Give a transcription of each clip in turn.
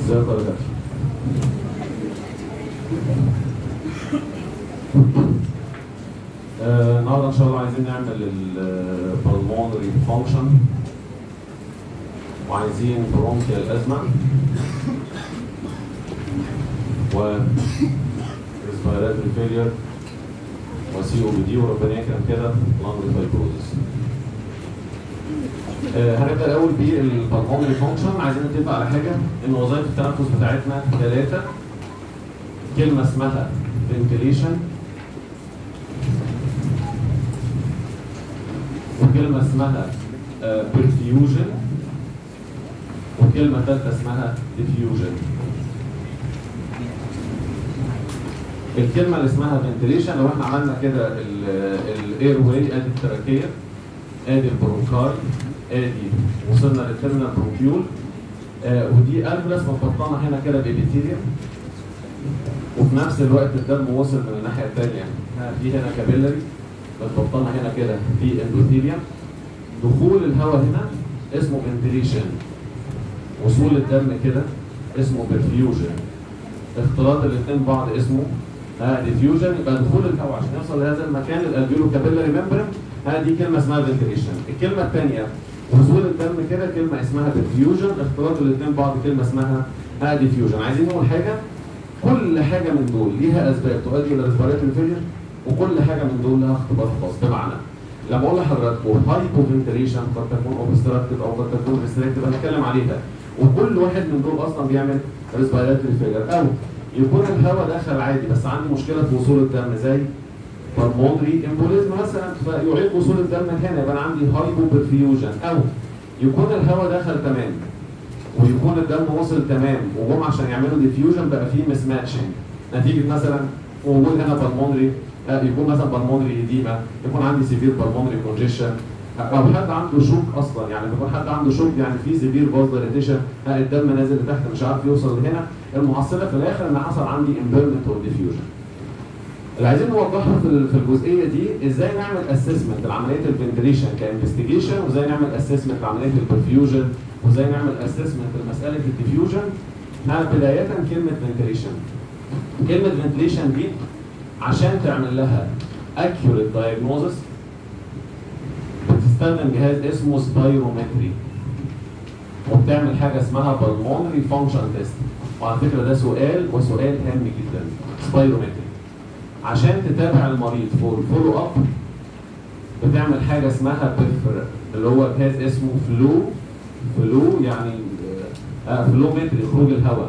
ازيك يا دكتور آه، النهارده ان شاء الله عايزين نعمل البلمونري فانكشن وعايزين برونكيال ازمه و ريسبيراتوري فيلير وسي او بي دي وربنا يكرم كده لانج فايبروزس آه، هنبدا الاول بالبلمونري فانكشن عايزين نتفق على حاجه ان وظائف التنفس بتاعتنا ثلاثه كلمه اسمها فنتليشن وكلمه اسمها برفيوجن وكلمه ثالثه اسمها ديفيوجن الكلمه اللي اسمها فنتليشن لو احنا عملنا كده الاير واي ادي التراكيه ادي البرونكاي ادي وصلنا للترمينال برونكيول آه ودي الفلس متبطنه هنا كده بابيثيليوم وفي نفس الوقت الدم وصل من الناحيه الثانيه في هنا كابيلري متبطنه هنا كده في اندوثيليوم دخول الهواء هنا اسمه فنتليشن وصول الدم كده اسمه برفيوجن اختلاط الاثنين ببعض اسمه ديفيوجن يبقى دخول الهواء عشان يوصل لهذا المكان الالفيولو كابيلري ممبرين دي كلمه اسمها فنتليشن الكلمه الثانيه وصول الدم كده كلمه اسمها ديفيوجن اختلاط الاثنين ببعض كلمه اسمها ديفيوجن عايزين نقول حاجه كل حاجه من دول ليها اسباب تؤدي الى ريسبيراتوري فيلير وكل حاجه من دول لها اختبار خاص بمعنى لما اقول لحضراتكم هايبو فنتليشن قد تكون اوبستراكتيف او قد تكون ريستريكتيف هنتكلم عليها وكل واحد من دول اصلا بيعمل ريسبيراتوري فيلير او يكون الهواء دخل عادي بس عندي مشكله في وصول الدم زي بالمونري امبوليزم مثلا فيعيق وصول الدم من هنا يبقى انا عندي هايبو برفيوجن او يكون الهواء دخل تمام ويكون الدم وصل تمام وجم عشان يعملوا ديفيوجن بقى فيه مس ماتشنج نتيجه مثلا وجود هنا بالمونري يكون مثلا بالمونري اديما يكون عندي سيفير بالمونري كونجيشن او حد عنده شوك اصلا يعني بيكون حد عنده شوك يعني في سيفير باز دايليتيشن الدم نازل لتحت مش عارف يوصل لهنا المحصله في الاخر ان حصل عندي امبيرمنت او ديفيوجن اللي عايزين نوضحه في في الجزئيه دي ازاي نعمل اسسمنت لعمليه الفنتليشن كانفستيجيشن وازاي نعمل اسسمنت لعمليه البرفيوجن وازاي نعمل اسسمنت لمساله الديفيوجن بدايه كلمه فنتليشن كلمه فنتليشن دي عشان تعمل لها accurate diagnosis بتستخدم جهاز اسمه سبايرومتري وبتعمل حاجه اسمها بالمونري فانكشن تيست وعلى فكره ده سؤال وسؤال هام جدا سبايرومتري عشان تتابع المريض فور فولو اب بتعمل حاجه اسمها بيفر اللي هو جهاز اسمه فلو فلو يعني آه فلو متري خروج الهواء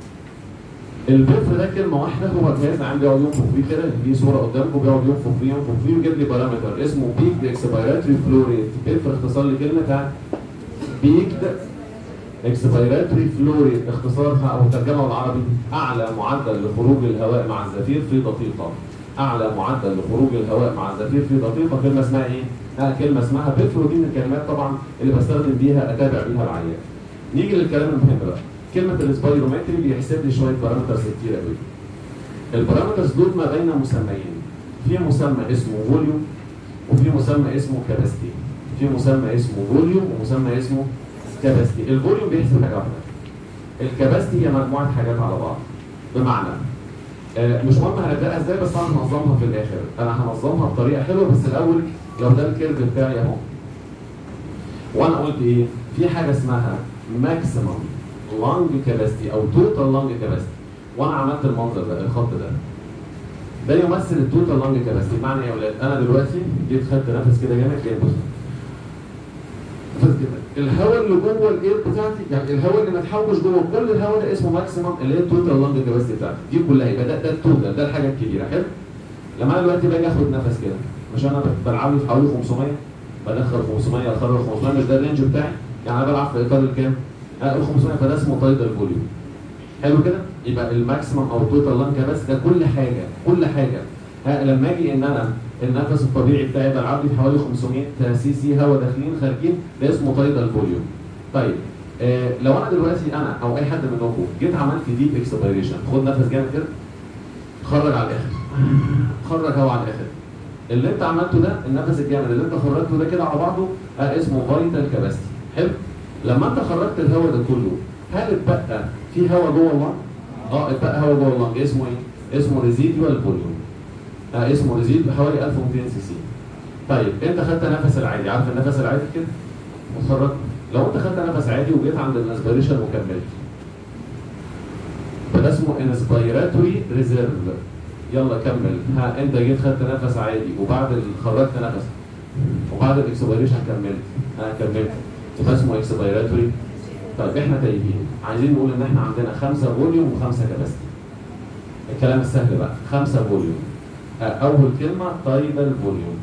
البيفر ده كلمه واحده هو جهاز عم بيقعد ينفخ فيه كده دي صوره قدامكم بيقعد ينفخ فيه ينفخ فيه ويجيب لي بارامتر اسمه بيك اكسبيراتوري فلو ريت بيفر اختصار لكلمه بيكد اكسبيراتوري فلو ريت اختصارها او ترجمه بالعربي اعلى معدل لخروج الهواء مع الزفير في دقيقه اعلى معدل لخروج الهواء مع الزفير في دقيقه كلمه اسمها ايه؟ آه كلمه اسمها بيفر ودي من الكلمات طبعا اللي بستخدم بيها اتابع بيها العيان. نيجي للكلام المهم بقى. كلمه السبايرومتري بيحسب لي شويه بارامترز كتير قوي. البارامترز دول ما بين مسميين. في مسمى اسمه فوليوم وفي مسمى اسمه كاباسيتي. في مسمى اسمه فوليوم ومسمى اسمه كاباسيتي. الفوليوم بيحسب حاجه واحده. الكاباسيتي هي مجموعه حاجات على بعض. بمعنى آه مش مهم هنبداها ازاي بس انا هنظمها في الاخر. انا هنظمها بطريقه حلوه بس الاول لو ده الكيرف بتاعي اهو. وانا قلت ايه؟ في حاجه اسمها ماكسيمم لانج كاباسيتي او توتال لانج كاباسيتي وانا عملت المنظر ده الخط ده ده يمثل التوتال لانج كاباسيتي معنى ايه يا اولاد انا دلوقتي جيت خدت نفس كده جامد جاي بص نفس كده الهواء اللي جوه الاير بتاعتي يعني الهواء اللي متحوش جوه كل الهواء ده اسمه ماكسيمم اللي هي التوتال لانج كاباسيتي بتاعتي دي كلها يبقى ده ده التوتال ده الحاجه الكبيره حلو لما انا دلوقتي باجي اخد نفس كده مش انا بلعب لي في حوالي 500 بدخل 500 اخرج 500 مش ده الرينج بتاعي يعني انا بلعب في اطار الكام؟ ال 500 فده اسمه تايدال فوليوم حلو كده يبقى الماكسيمم او التوتال لانج بس ده كل حاجه كل حاجه ها لما اجي ان انا النفس الطبيعي بتاعي بلعب لي حوالي 500 سي سي هواء داخلين خارجين ده اسمه تايدال فوليوم طيب آه لو انا دلوقتي انا او اي حد منكم جيت عملت ديب اكسبيريشن خد نفس جامد كده خرج على الاخر خرج هواء على الاخر اللي انت عملته ده النفس الجامد اللي انت خرجته ده كده على بعضه آه اسمه فايتال كاباسيتي حلو لما انت خرجت الهواء ده كله هل اتبقى في هواء جوه اللنج اه اتبقى هواء جوه اللنج اسمه ايه؟ اسمه ريزيدوال فوليوم آه اسمه ريزيد حوالي 1200 سي سي طيب انت خدت نفس العادي عارف النفس العادي كده وتخرج لو انت خدت نفس عادي وجيت عند الانسبيريشن وكملت فده اسمه انسبيراتوري ريزيرف يلا كمل ها انت جيت خدت نفس عادي وبعد ال- خرجت نفس وبعد الاكسبيريشن كملت ها كملت يبقى اسمه اكسبيراتوري طيب احنا تايهين عايزين نقول ان احنا عندنا خمسه فوليوم وخمسه كباستي الكلام السهل بقى خمسه فوليوم آه، اول كلمه تايدال فوليوم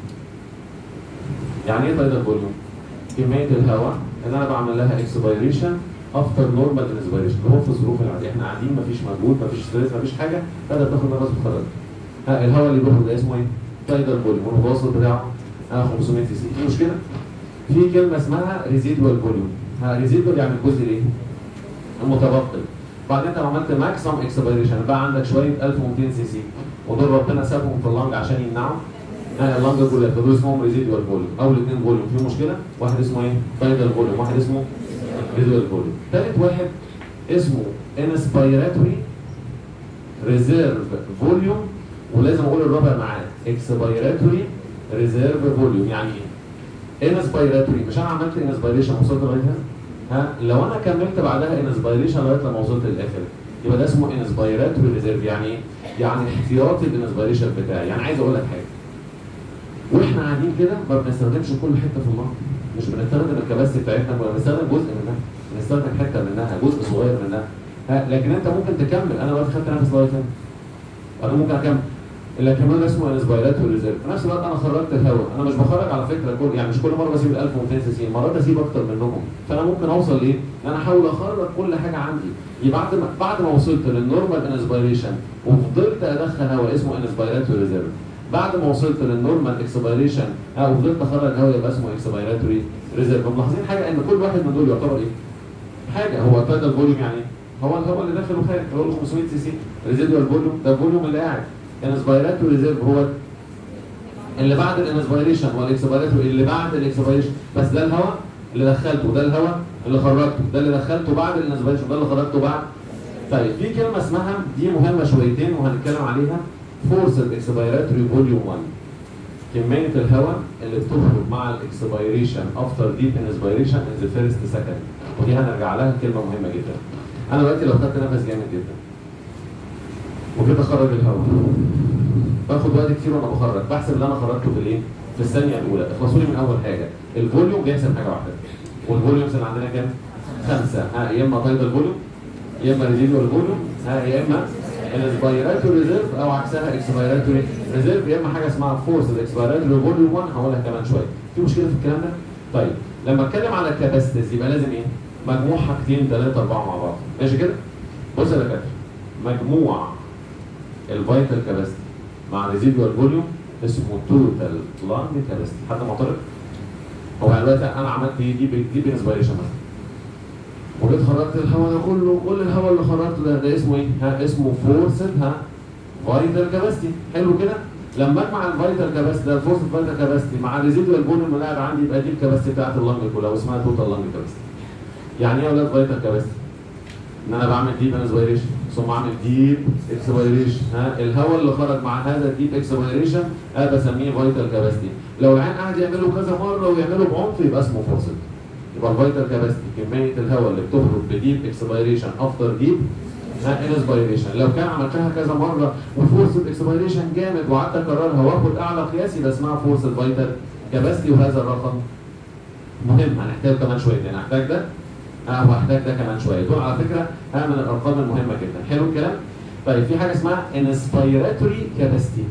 يعني ايه تايدال فوليوم كميه الهواء اللي انا بعمل لها اكسبيريشن افتر نورمال انسبيريشن اللي هو في الظروف العاديه احنا قاعدين مفيش مجهود مفيش ستريس مفيش حاجه تقدر تاخد نفس وتخرج ها الهواء اللي بيخرج ده اسمه ايه؟ تايدال فوليوم والمتوسط بتاعه ها 500 سي سي في مشكله؟ في كلمه اسمها ريزيدوال فوليوم ها ريزيدوال يعني الجزء الايه؟ المتبقي بعدين انت لو عملت ماكسيمم اكسبيريشن بقى عندك شويه 1200 سي سي ودول ربنا سابهم في اللنج عشان يمنعوا ها اللنج كلها فدول اسمهم ريزيدوال فوليوم اول اثنين فوليوم في مشكله واحد اسمه ايه؟ تايدال فوليوم واحد اسمه ريزيدوال فوليوم ثالث واحد اسمه انسبيراتوري ريزيرف فوليوم ولازم اقول الرابع معاه اكسبيراتوري ريزيرف فوليوم يعني ايه؟ انسبيراتوري مش انا عملت انسبيريشن وصلت لغايه هنا ها لو انا كملت بعدها انسبيريشن لغايه لما وصلت للاخر يبقى ده اسمه انسبيراتوري ريزيرف يعني ايه؟ يعني احتياطي الانسبيريشن بتاعي يعني عايز اقول لك حاجه واحنا قاعدين كده ما بنستخدمش كل حته في المنطق مش بنستخدم الكباسيتي بتاعتنا ولا بنستخدم جزء منها بنستخدم حته منها جزء صغير منها ها لكن انت ممكن تكمل انا دلوقتي خدت نفس لغايه هنا انا ممكن اكمل اللي كمان ده اسمه انسبيراتوري ريزيرف في نفس الوقت انا خرجت الهواء انا مش بخرج على فكره كل يعني مش كل مره بسيب ال 1200 سي سي مرات اسيب اكتر منهم فانا ممكن اوصل لايه؟ ان انا احاول اخرج كل حاجه عندي يبقى بعد ما بعد ما وصلت للنورمال انسبيريشن وفضلت ادخل هواء اسمه انسبيراتوري ريزيرف بعد ما وصلت للنورمال اكسبيريشن او فضلت اخرج هواء يبقى اسمه اكسبيراتوري ريزيرف ملاحظين حاجه ان كل واحد من دول يعتبر ايه؟ حاجه هو تايدال فوليوم يعني ايه؟ هو الهواء اللي داخل وخارج اللي هو 500 سي سي ريزيدوال فوليوم ده الفوليوم اللي قاعد انسبيراتوري ريزيرف هو اللي بعد الانسبيريشن والاكسبيراتوري اللي بعد الاكسبيريشن بس ده الهواء اللي دخلته ده الهواء اللي خرجته ده اللي دخلته بعد الانسبيريشن ده اللي خرجته بعد طيب في كلمه اسمها دي مهمه شويتين وهنتكلم عليها فورسد اكسبيراتوري فوليوم 1 كميه الهواء اللي بتخرج مع الاكسبيريشن افتر ديب انسبيريشن ان ذا فيرست سكند ودي هنرجع لها كلمه مهمه جدا انا دلوقتي لو خدت نفس جامد جدا وجيت اخرج الهواء باخد وقت كتير وانا بخرج بحسب اللي انا خرجته في الايه؟ في الثانيه الاولى اخلصوا لي من اول حاجه الفوليوم بيحسب حاجه واحده والفوليومز اللي عندنا كام؟ خمسه ها يا اما تايدال فوليوم يا اما ريزيدوال فوليوم ها يا اما الاسبيراتوري ريزيرف او عكسها اكسبيراتوري ريزيرف يا اما حاجه اسمها فورس الاكسبيراتوري فوليوم 1 هقولها كمان شويه في مشكله في الكلام ده؟ طيب لما اتكلم على الكاباسيتيز يبقى لازم ايه؟ مجموع حاجتين ثلاثه اربعه مع بعض ماشي كده؟ بص يا دكاتره مجموع الفيتال كاباسيتي مع ريزيدوال فوليوم اسمه توتال لانج كاباسيتي حد معترض؟ هو يعني دلوقتي انا عملت ايه دي دي انسبيريشن مثلا وجيت خرجت الهواء ده كله كل الهواء اللي خرجته ده ده اسمه ايه؟ ها اسمه فورسد ها فايتال كاباسيتي حلو كده؟ لما اجمع الفايتال كاباسيتي ده الفورسد فايتال كاباسيتي مع الريزيدوال فوليوم اللي قاعد عندي يبقى دي الكاباسيتي بتاعت اللنج كلها واسمها توتال لانج كاباسيتي. يعني ايه يا اولاد فايتال كاباسيتي؟ ان انا بعمل ديب انسبيريشن ثم اعمل ديب اكسبيريشن ها الهواء اللي خرج مع هذا الديب اكسبيريشن انا بسميه فايتال كاباسيتي لو العين قاعد يعمله كذا مره ويعمله بعنف يبقى اسمه فورسد يبقى الفيتال كاباسيتي كميه الهواء اللي بتخرج بديب اكسبيريشن افتر ديب انسبيريشن لو كان عملتها كذا مره وفورسد اكسبيريشن جامد وقعدت اكررها واخد اعلى قياس يبقى اسمها فورسد فيتال كاباسيتي وهذا الرقم مهم هنحتاج كمان شويه هنحتاج ده اه وهحتاج ده كمان شويه دول على فكره ها من الارقام المهمه جدا حلو الكلام طيب في حاجه اسمها انسبيراتوري كاباسيتي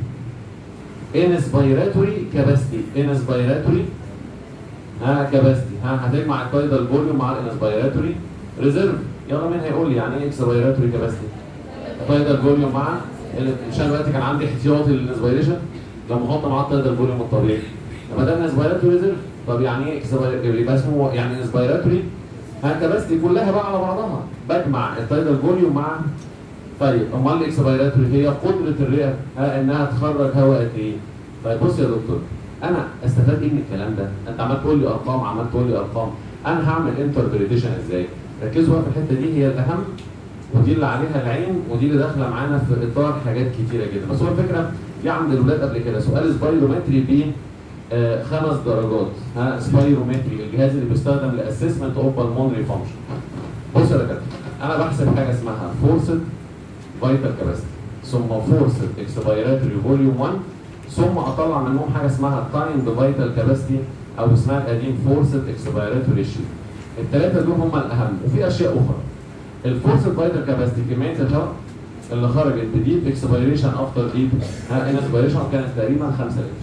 انسبيراتوري كاباسيتي انسبيراتوري ها كاباسيتي ها هتجمع التايدال فوليوم مع الانسبيراتوري ريزيرف يلا مين هيقول لي يعني ايه اكسبيراتوري كاباسيتي التايدال فوليوم مع ال- مش انا دلوقتي كان عندي احتياطي للانسبيريشن لما احط معاه التايدال فوليوم الطبيعي لما ده انسبيراتوري ريزيرف طب يعني ايه اكسبيراتوري يبقى اسمه يعني انسبيراتوري ها كباستي كلها بقى على بعضها بجمع التايدال فوليوم مع طيب امال الاكسبيراتوري هي قدره الرئه ها انها تخرج هواء قد ايه؟ طيب بص يا دكتور انا استفاد ايه من الكلام ده؟ انت عمال تقول لي ارقام عمال تقول لي ارقام انا هعمل انتربريتيشن ازاي؟ ركزوا بقى في الحته دي هي الاهم ودي اللي عليها العين ودي اللي داخله معانا في اطار حاجات كتيره جدا بس هو الفكره جه عند الاولاد قبل كده سؤال سبايرومتري ب آه، خمس درجات ها سبايرومتري الجهاز اللي بيستخدم لاسسمنت اوف بالمونري فانكشن بص يا دكاتره انا بحسب حاجه اسمها فورسد فايتال كاباسيتي ثم فورسد اكسبيراتوري فوليوم 1 ثم اطلع منهم حاجه اسمها تايم فايتال كاباسيتي او اسمها القديم فورسد اكسبيراتوري شيت الثلاثه دول هم الاهم وفي اشياء اخرى الفورسد فايتال كاباسيتي كميه الهواء اللي خرجت بديب اكسبيريشن افتر ديب ان اكسبيريشن كانت تقريبا 5 لتر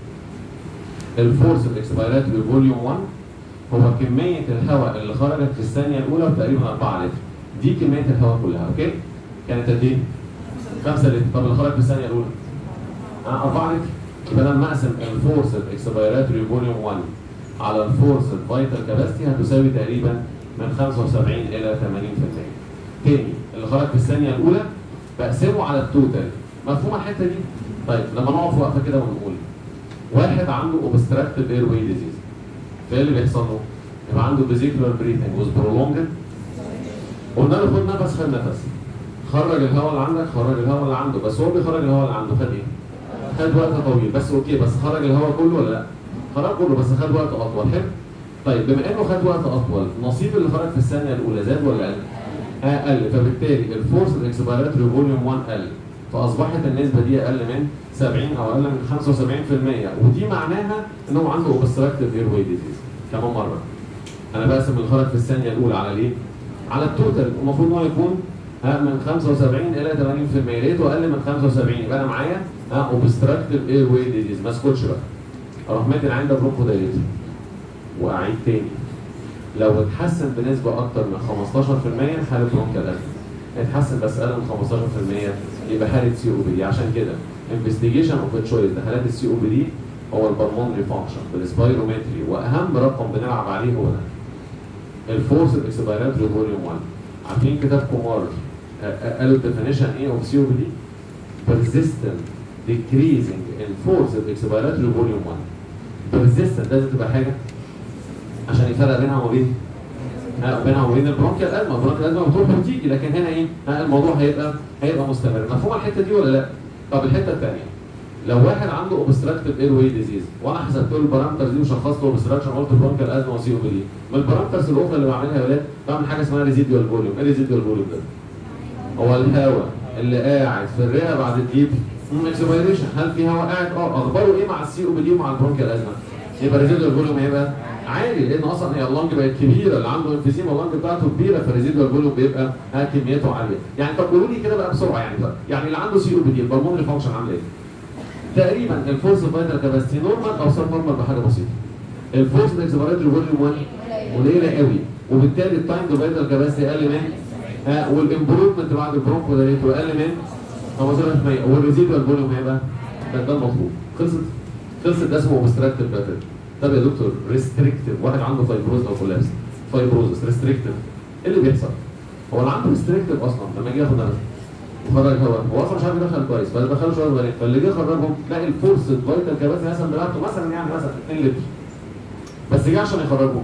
الفورسد اكسبيراتوري فوليوم 1 هو كميه الهواء اللي خرجت في الثانيه الاولى تقريبا 4 لتر دي كميه الهواء كلها اوكي كانت قد ايه 5 لتر طب اللي خرج في الثانيه الاولى آه 4 لتر يبقى لما اقسم الفورسد اكسبيراتوري فوليوم 1 على الفورسد فايتال كاباسيتي هتساوي تقريبا من 75 الى 80% تاني اللي خرج في الثانيه الاولى بقسمه على التوتال مفهوم الحته دي؟ طيب لما نقف وقفه كده ونقول واحد عنده اوبستراكتيف اير واي ديزيز فايه اللي بيحصل له؟ يبقى عنده فيزيكولار بريثنج وز برولونجد قلنا له خد نفس خد نفس خرج الهواء اللي عندك خرج الهواء اللي عنده بس هو بيخرج الهواء اللي عنده خد ايه؟ خد وقت طويل بس اوكي بس خرج الهواء كله ولا لا؟ خرج كله بس خد وقت اطول حلو؟ طيب بما انه خد وقت اطول نصيب اللي خرج في الثانيه الاولى زاد ولا قل؟ اقل فبالتالي الفورس الاكسبيراتوري فوليوم 1 قل فاصبحت النسبه دي اقل من 70 او اقل من 75% ودي معناها ان هو عنده اوبستراكتيف اير واي ديزيز كمان مره انا بقسم اللي خرج في الثانيه الاولى على ليه؟ على التوتال المفروض ان هو يكون ها من 75 الى 80% لقيته اقل من 75 يبقى انا معايا ها اوبستراكتيف اير واي ديزيز ما اسكتش بقى اروح مادي العين ده برونكو دايليتر واعيد تاني لو اتحسن بنسبه اكتر من 15% حاله برونكال ازمه اتحسن بس اقل من 15% يبقى حاله سي او بي دي عشان كده انفستيجيشن اوف تشويس لحالات السي او بي دي هو البلمونري فانكشن بالسبايرومتري واهم رقم بنلعب عليه هو ده الفورس اكسبيراتوري فوليوم 1 عارفين كتاب كومار قالوا الديفينيشن ايه اوف سي او بي دي persistent decreasing in force expiratory volume 1 persistent لازم تبقى حاجه عشان يفرق بينها وبين ها، بينها وبين البرونكيال ازمه البرونكيال ازمه بتروح وتيجي لكن هنا ايه ها، الموضوع هيبقى هيبقى مستمر مفهوم الحته دي ولا لا طب الحته الثانيه لو واحد عنده اوبستراكتيف اير واي ديزيز وانا حسبت له البارامترز دي وشخصت له اوبستراكشن قلت برونكيال ازمه وسي او بي دي من البارامترز الاخرى اللي بعملها يا ولاد بعمل حاجه اسمها ريزيديوال فوليوم ايه ريزيديوال فوليوم ده؟ هو الهواء اللي قاعد في الرئه بعد الديب اكسبيريشن هل في هواء قاعد اه اخباره ايه مع السي او بي دي ومع البرونكيال ازمه؟ يبقى ريزيدوال فوليوم هيبقى عالي لان اصلا هي اللنج بقت كبيره اللي عنده انفيزيما اللنج بتاعته كبيره فالريزيدوال فوليوم بيبقى ها كميته عاليه يعني طب قولوا لي كده بقى بسرعه يعني بقى. يعني اللي عنده سي او بي دي البلمونري فانكشن عامل ايه؟ تقريبا الفورس فايتال كاباسيتي نورمال او سب نورمال بحاجه بسيطه الفورس اكسبيراتوري فوليوم 1 قليله قوي وبالتالي التايم تو فايتال كاباسيتي اقل من ها والامبروفمنت بعد البرونكو ده ريته اقل من 15% والريزيدوال فوليوم هيبقى ده ده المطلوب خلصت خلصت ده اسمه اوبستراكتيف باترن طب يا دكتور ريستريكتيف واحد عنده فايبروز او كولابس فايبروزس ريستريكتيف ايه اللي بيحصل؟ هو اللي عنده ريستريكتيف اصلا لما يجي ياخد نفس وخرج هواء هو اصلا مش عارف يدخل كويس فدخله شويه صغيرين فاللي جه خرجهم تلاقي الفورس فايتال كاباسيتي مثلا بتاعته مثلا يعني مثلا 2 لتر بس جه عشان يخرجهم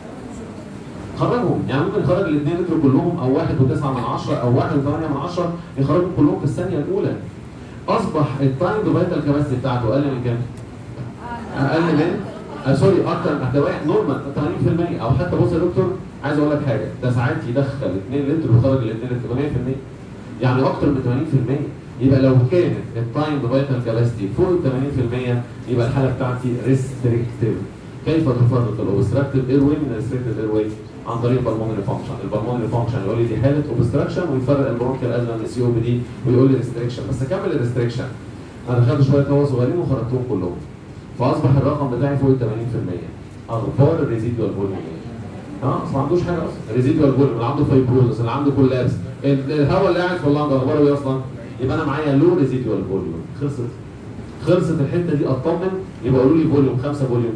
خرجهم يعني ممكن يخرج الاثنين لتر كلهم او واحد وتسعة من عشرة او واحد وثمانية من عشرة يخرجهم كلهم في الثانية الأولى أصبح التايم تو فايتال كاباسيتي بتاعته أقل من كام؟ أقل من آه سوري أكتر من ده نورمال 80% أو حتى بص يا دكتور عايز أقول لك حاجة ده ساعات يدخل 2 لتر ويخرج ال 2 لتر 100% يعني أكتر من 80% يبقى لو كانت التايم تو فايتال كاباسيتي فوق ال 80% يبقى الحالة بتاعتي ريستريكتيف كيف تفرق الاوبستراكتيف اير واي من الريستريكتيف اير واي عن طريق البلمونري فانكشن البلمونري فانكشن يقول لي دي حاله اوبستراكشن ويفرق البرونكيال ازمه من السي او بي دي ويقول لي ريستريكشن بس اكمل الريستريكشن انا خدت شويه هواء صغيرين وخرجتهم كلهم فاصبح الرقم بتاعي فوق ال 80% اخبار الريزيدوال فوليوم ايه؟ اه اصل ما عندوش حاجه اصلا الريزيدوال فوليوم اللي عنده فايبروزس اللي عنده كولابس الهواء اللي قاعد في اللنج اخباره ايه اصلا؟ يبقى انا معايا لو ريزيدوال فوليوم خلصت خلصت الحته دي اطمن يبقى قولوا لي فوليوم خمسه فوليومز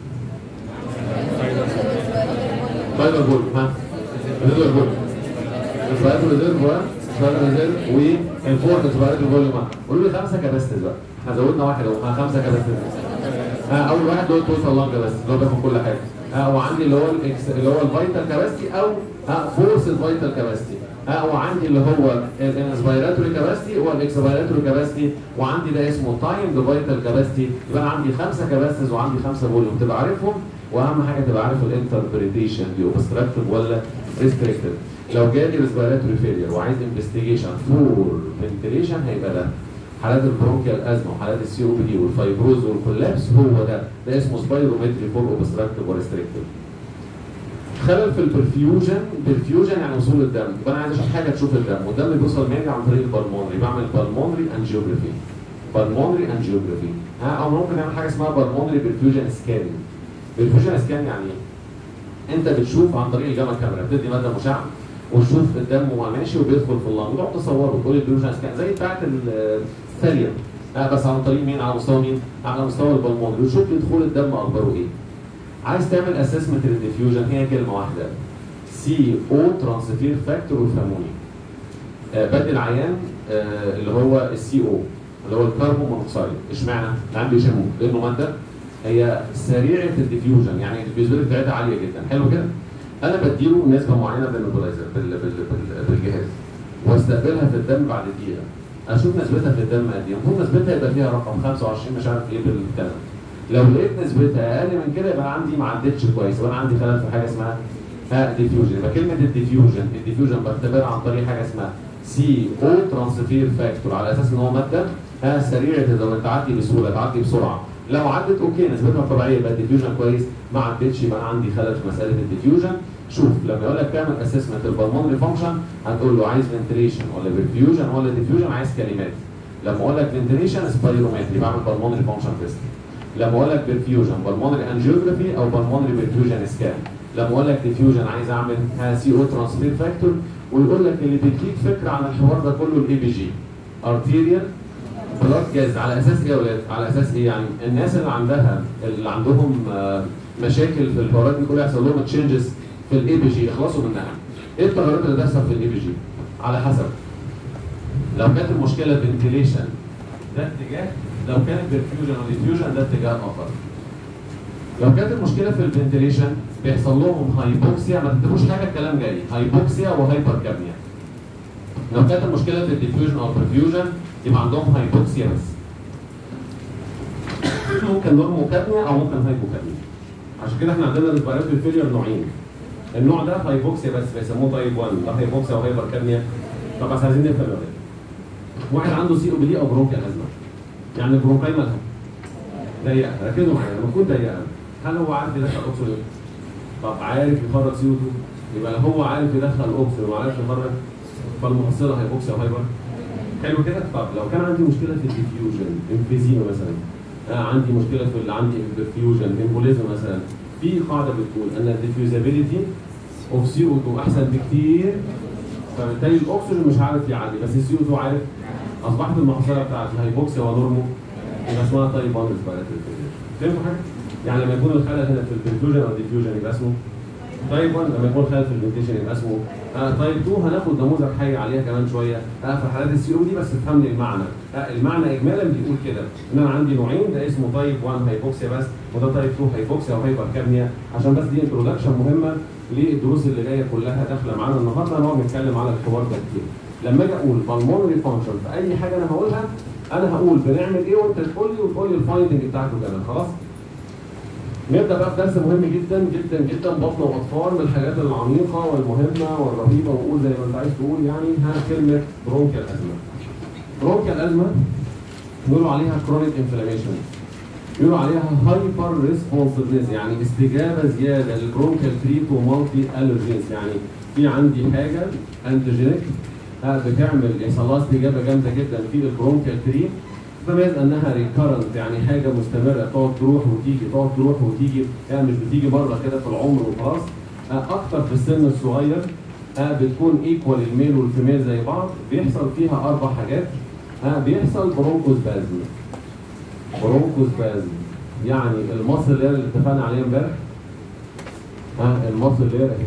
فايبر فوليوم ها ريزيدوال فوليوم اسبايرتو ريزيرف اسبايرتو ريزيرف والفورد اسبايرتو فوليوم قولوا لي خمسه كاباستيز بقى احنا زودنا واحد اهو ها خمسه كاباستيز ها اول واحد دول توصل لانجا بس اللي هو بياخد كل حاجه ها وعندي اللي هو الاكس اللي هو الفيتال كاباسيتي او ها فورس الفيتال كاباسيتي ها وعندي اللي هو الانسبيراتوري كاباسيتي والاكسبيراتوري كاباسيتي وعندي ده اسمه تايم فيتال كاباسيتي يبقى انا عندي خمسه كاباسيتيز وعندي خمسه فوليوم تبقى عارفهم واهم حاجه تبقى عارف الانتربريتيشن دي اوبستراكتيف ولا ريستريكتيف لو جالي ريسبيراتوري فيلير وعايز انفستيجيشن فور فنتيليشن هيبقى ده حالات البرونكيال ازمه وحالات السي او بي دي والفايبروز والكولابس هو ده ده اسمه سبايرومتري فور اوبستراكتيف وريستريكتيف خلل في البرفيوجن برفيوجن يعني وصول الدم يبقى انا عايز اشوف حاجه تشوف الدم والدم بيوصل مني عن طريق البلمونري بعمل بالمونري انجيوجرافي بالمونري انجيوجرافي ها او ممكن نعمل حاجه اسمها بالمونري برفيوجن سكان برفيوجن سكان يعني ايه؟ انت بتشوف عن طريق الجاما كاميرا بتدي ماده مشعه وتشوف الدم وهو ماشي وبيدخل في اللنج وتقعد تصوره تقول البرفيوجن سكان زي بتاعت الثانيه آه بس عن طريق مين على مستوى مين؟ على مستوى البلمونري وتشوف دخول الدم اخباره ايه عايز تعمل اسسمنت للديفيوجن هي كلمه واحده سي او ترانسفير فاكتور وفهموني آه بدي العيان آه اللي هو السي او اللي هو الكربون مونوكسيد اشمعنى؟ العيان بيشمه لانه ماده هي سريعه الديفيوجن يعني الفيزيولوجي بتاعتها عاليه جدا حلو كده؟ انا بديله نسبه معينه بالنيبولايزر بال بال بال بالجهاز واستقبلها في الدم بعد دقيقه اشوف نسبتها في الدم قد ايه المفروض نسبتها يبقى فيها رقم 25 مش عارف ايه بالكلام لو لقيت نسبتها اقل من كده يبقى عندي ما عدتش كويس يبقى انا عندي خلل في حاجه اسمها ها ديفيوجن يبقى كلمه الديفيوجن الديفيوجن بختبرها عن طريق حاجه اسمها سي او ترانسفير فاكتور على اساس ان هو ماده ها سريعه لو تعدي بسهوله تعدي بسرعه لو عدت اوكي نسبتها طبيعيه يبقى الديفيوجن كويس ما عدتش يبقى عندي خلل في مساله الديفيوجن شوف لما يقول لك تعمل اسسمنت البلمونري فانكشن هتقول له عايز فنتريشن ولا برفيوجن ولا ديفيوجن عايز كلمات لما اقول لك فنتريشن سبايرومتري بعمل بالمونري فانكشن تيست لما اقول لك برفيوجن بالمونري انجيوجرافي او بالمونري برفيوجن سكان لما اقول لك ديفيوجن عايز اعمل سي او ترانسفير فاكتور ويقول لك اللي بيديك فكره عن الحوار ده كله الاي بي جي ارتيريال بلاد جاز على اساس ايه يا ولاد؟ على اساس ايه يعني الناس اللي عندها اللي عندهم مشاكل في الحوارات دي كلها يحصل لهم تشينجز في الاي بي جي يخلصوا منها ايه التغيرات اللي تحصل في الاي بي جي؟ على حسب لو كانت المشكله فنتيليشن ده اتجاه لو كانت برفيوجن او ديفيوجن ده اتجاه اخر لو كانت المشكله في الفنتيليشن بيحصل لهم هايبوكسيا ما تكتبوش حاجه الكلام جاي هايبوكسيا وهايبر كابنيا لو كانت المشكله في الديفيوجن او برفيوجن يبقى عندهم هايبوكسيا بس ممكن نورمو كابنيا او ممكن هايبوكابنيا عشان كده احنا عندنا الريسبيراتوري فيلير نوعين النوع ده هايبوكسيا بس بيسموه تايب 1 ده هايبوكسيا وهايبر كابنيا طب بس عايزين نفهم يا واحد عنده سي او بي دي او برونكيال ازمه يعني البرونكاي مالها ضيقه ركزوا معايا لما تكون ضيقه هل هو عارف يدخل اكسجين؟ طب عارف يخرج سي او 2 يبقى لو هو عارف يدخل اكسجين وعارف يخرج فالمحصله هيبوكسيا وهايبر حلو كده طب لو كان عندي مشكله في الديفيوجن انفيزيما مثلا آه عندي مشكله في اللي عندي الديفيوجن امبوليزم مثلا في قاعده بتقول ان الديفيوزابيلتي اوف سي او 2 احسن بكتير فبالتالي الاكسجين مش عارف يعدي بس السي او 2 عارف اصبحت المحصله بتاعتي هايبوكسيا ونورمو يبقى اسمها تايب 1 ريسبيراتوري فهمتوا حاجه؟ يعني لما يكون الخلل هنا في الديفيوجن او الديفيوجن يبقى اسمه تايب 1 لما يكون خلل في الفنتيشن يبقى اسمه آه تايب 2 هناخد نموذج حي عليها كمان شويه آه في حالات السي او دي بس تفهمني المعنى آه المعنى اجمالا بيقول كده ان انا عندي نوعين ده اسمه تايب 1 هايبوكسيا بس وده تايب 2 هايبوكسيا وهايبر كابنيا عشان بس دي انتروداكشن مهمه للدروس اللي جايه كلها داخله معانا النهارده نقعد نتكلم على الحوار ده كتير لما اجي اقول بالمونري فانكشن في اي حاجه انا هقولها انا هقول بنعمل ايه وانت تقول لي وتقول لي الفايندنج بتاعته كمان خلاص نبدا بقى بدرس مهم جدا جدا جدا بطن واطفال من الحاجات العميقه والمهمه والرهيبه ونقول زي ما انت عايز تقول يعني ها كلمه برونكيال ازمه. برونكيال ازمه بيقولوا عليها كرونيك انفلاميشن بيقولوا عليها هايبر ريسبونسفنس يعني استجابه زياده للبرونكيال تريت ومالتي الرجينز يعني في عندي حاجه انتيجينيك بتعمل يحصل لها استجابه جامده جدا في البرونكيال تريت تميز انها ريكارنت يعني حاجه مستمره تقعد تروح وتيجي تقعد تروح وتيجي يعني مش بتيجي مره كده في العمر وخلاص اكتر في السن الصغير بتكون ايكوال الميل والفيميل زي بعض بيحصل فيها اربع حاجات بيحصل برونكوسبازم برونكوسبازم يعني المصل اللي اللي اتفقنا عليه امبارح ها المصل اللي اهي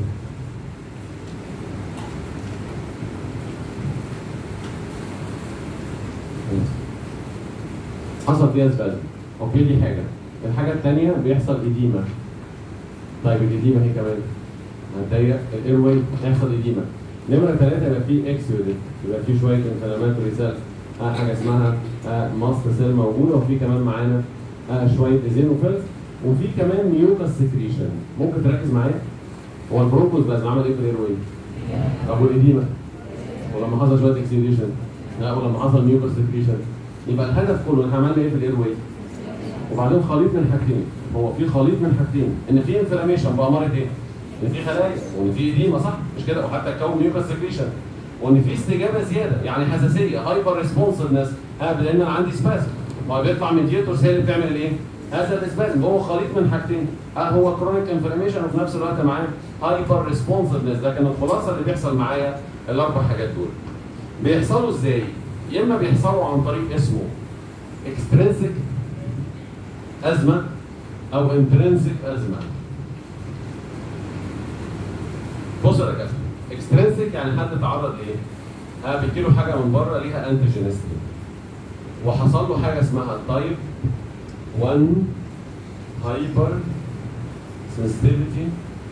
حصل فيها سبازم اوكي دي حاجه الحاجه الثانيه بيحصل اديمه طيب الاديمه هي كمان هتضيق الاير واي هيحصل اديمه نمره ثلاثه يبقى في اكسيوديت يبقى في شويه انفلاماتوري سيلز آه حاجه اسمها آه ماست سيل موجوده وفي كمان معانا آه شويه ايزينوفيلز وفي كمان ميوكس سكريشن ممكن تركز معايا هو البروكوز لازم عمل ايه في الاير واي؟ طب والاديمه ولما حصل شويه اكسيديشن لا ولما حصل ميوكس سكريشن يبقى الهدف كله احنا عملنا ايه في الاير واي؟ وبعدين خليط من حاجتين هو في خليط من حاجتين ان في انفلاميشن باماره ايه؟ ان في خلايا وان في اديمه صح مش كده وحتى تكون ميوكس سكريشن وان في استجابه زياده يعني حساسيه هايبر ريسبونسفنس لان انا عندي سباسم ما هو بيطلع من ديتورس هي اللي بتعمل الايه؟ هذا الاسبازم هو خليط من حاجتين ها هو كرونيك انفلاميشن وفي نفس الوقت معاه هايبر ريسبونسفنس لكن الخلاصه اللي بيحصل معايا الاربع حاجات دول بيحصلوا ازاي؟ يا اما بيحصلوا عن طريق اسمه اكسترنسك ازمه او انترنسك ازمه بص يا دكاتره اكسترنسك يعني حد تعرض لايه؟ ها بيجيله حاجه من بره ليها انتيجينستي وحصل له حاجه اسمها تايب 1 هايبر sensitivity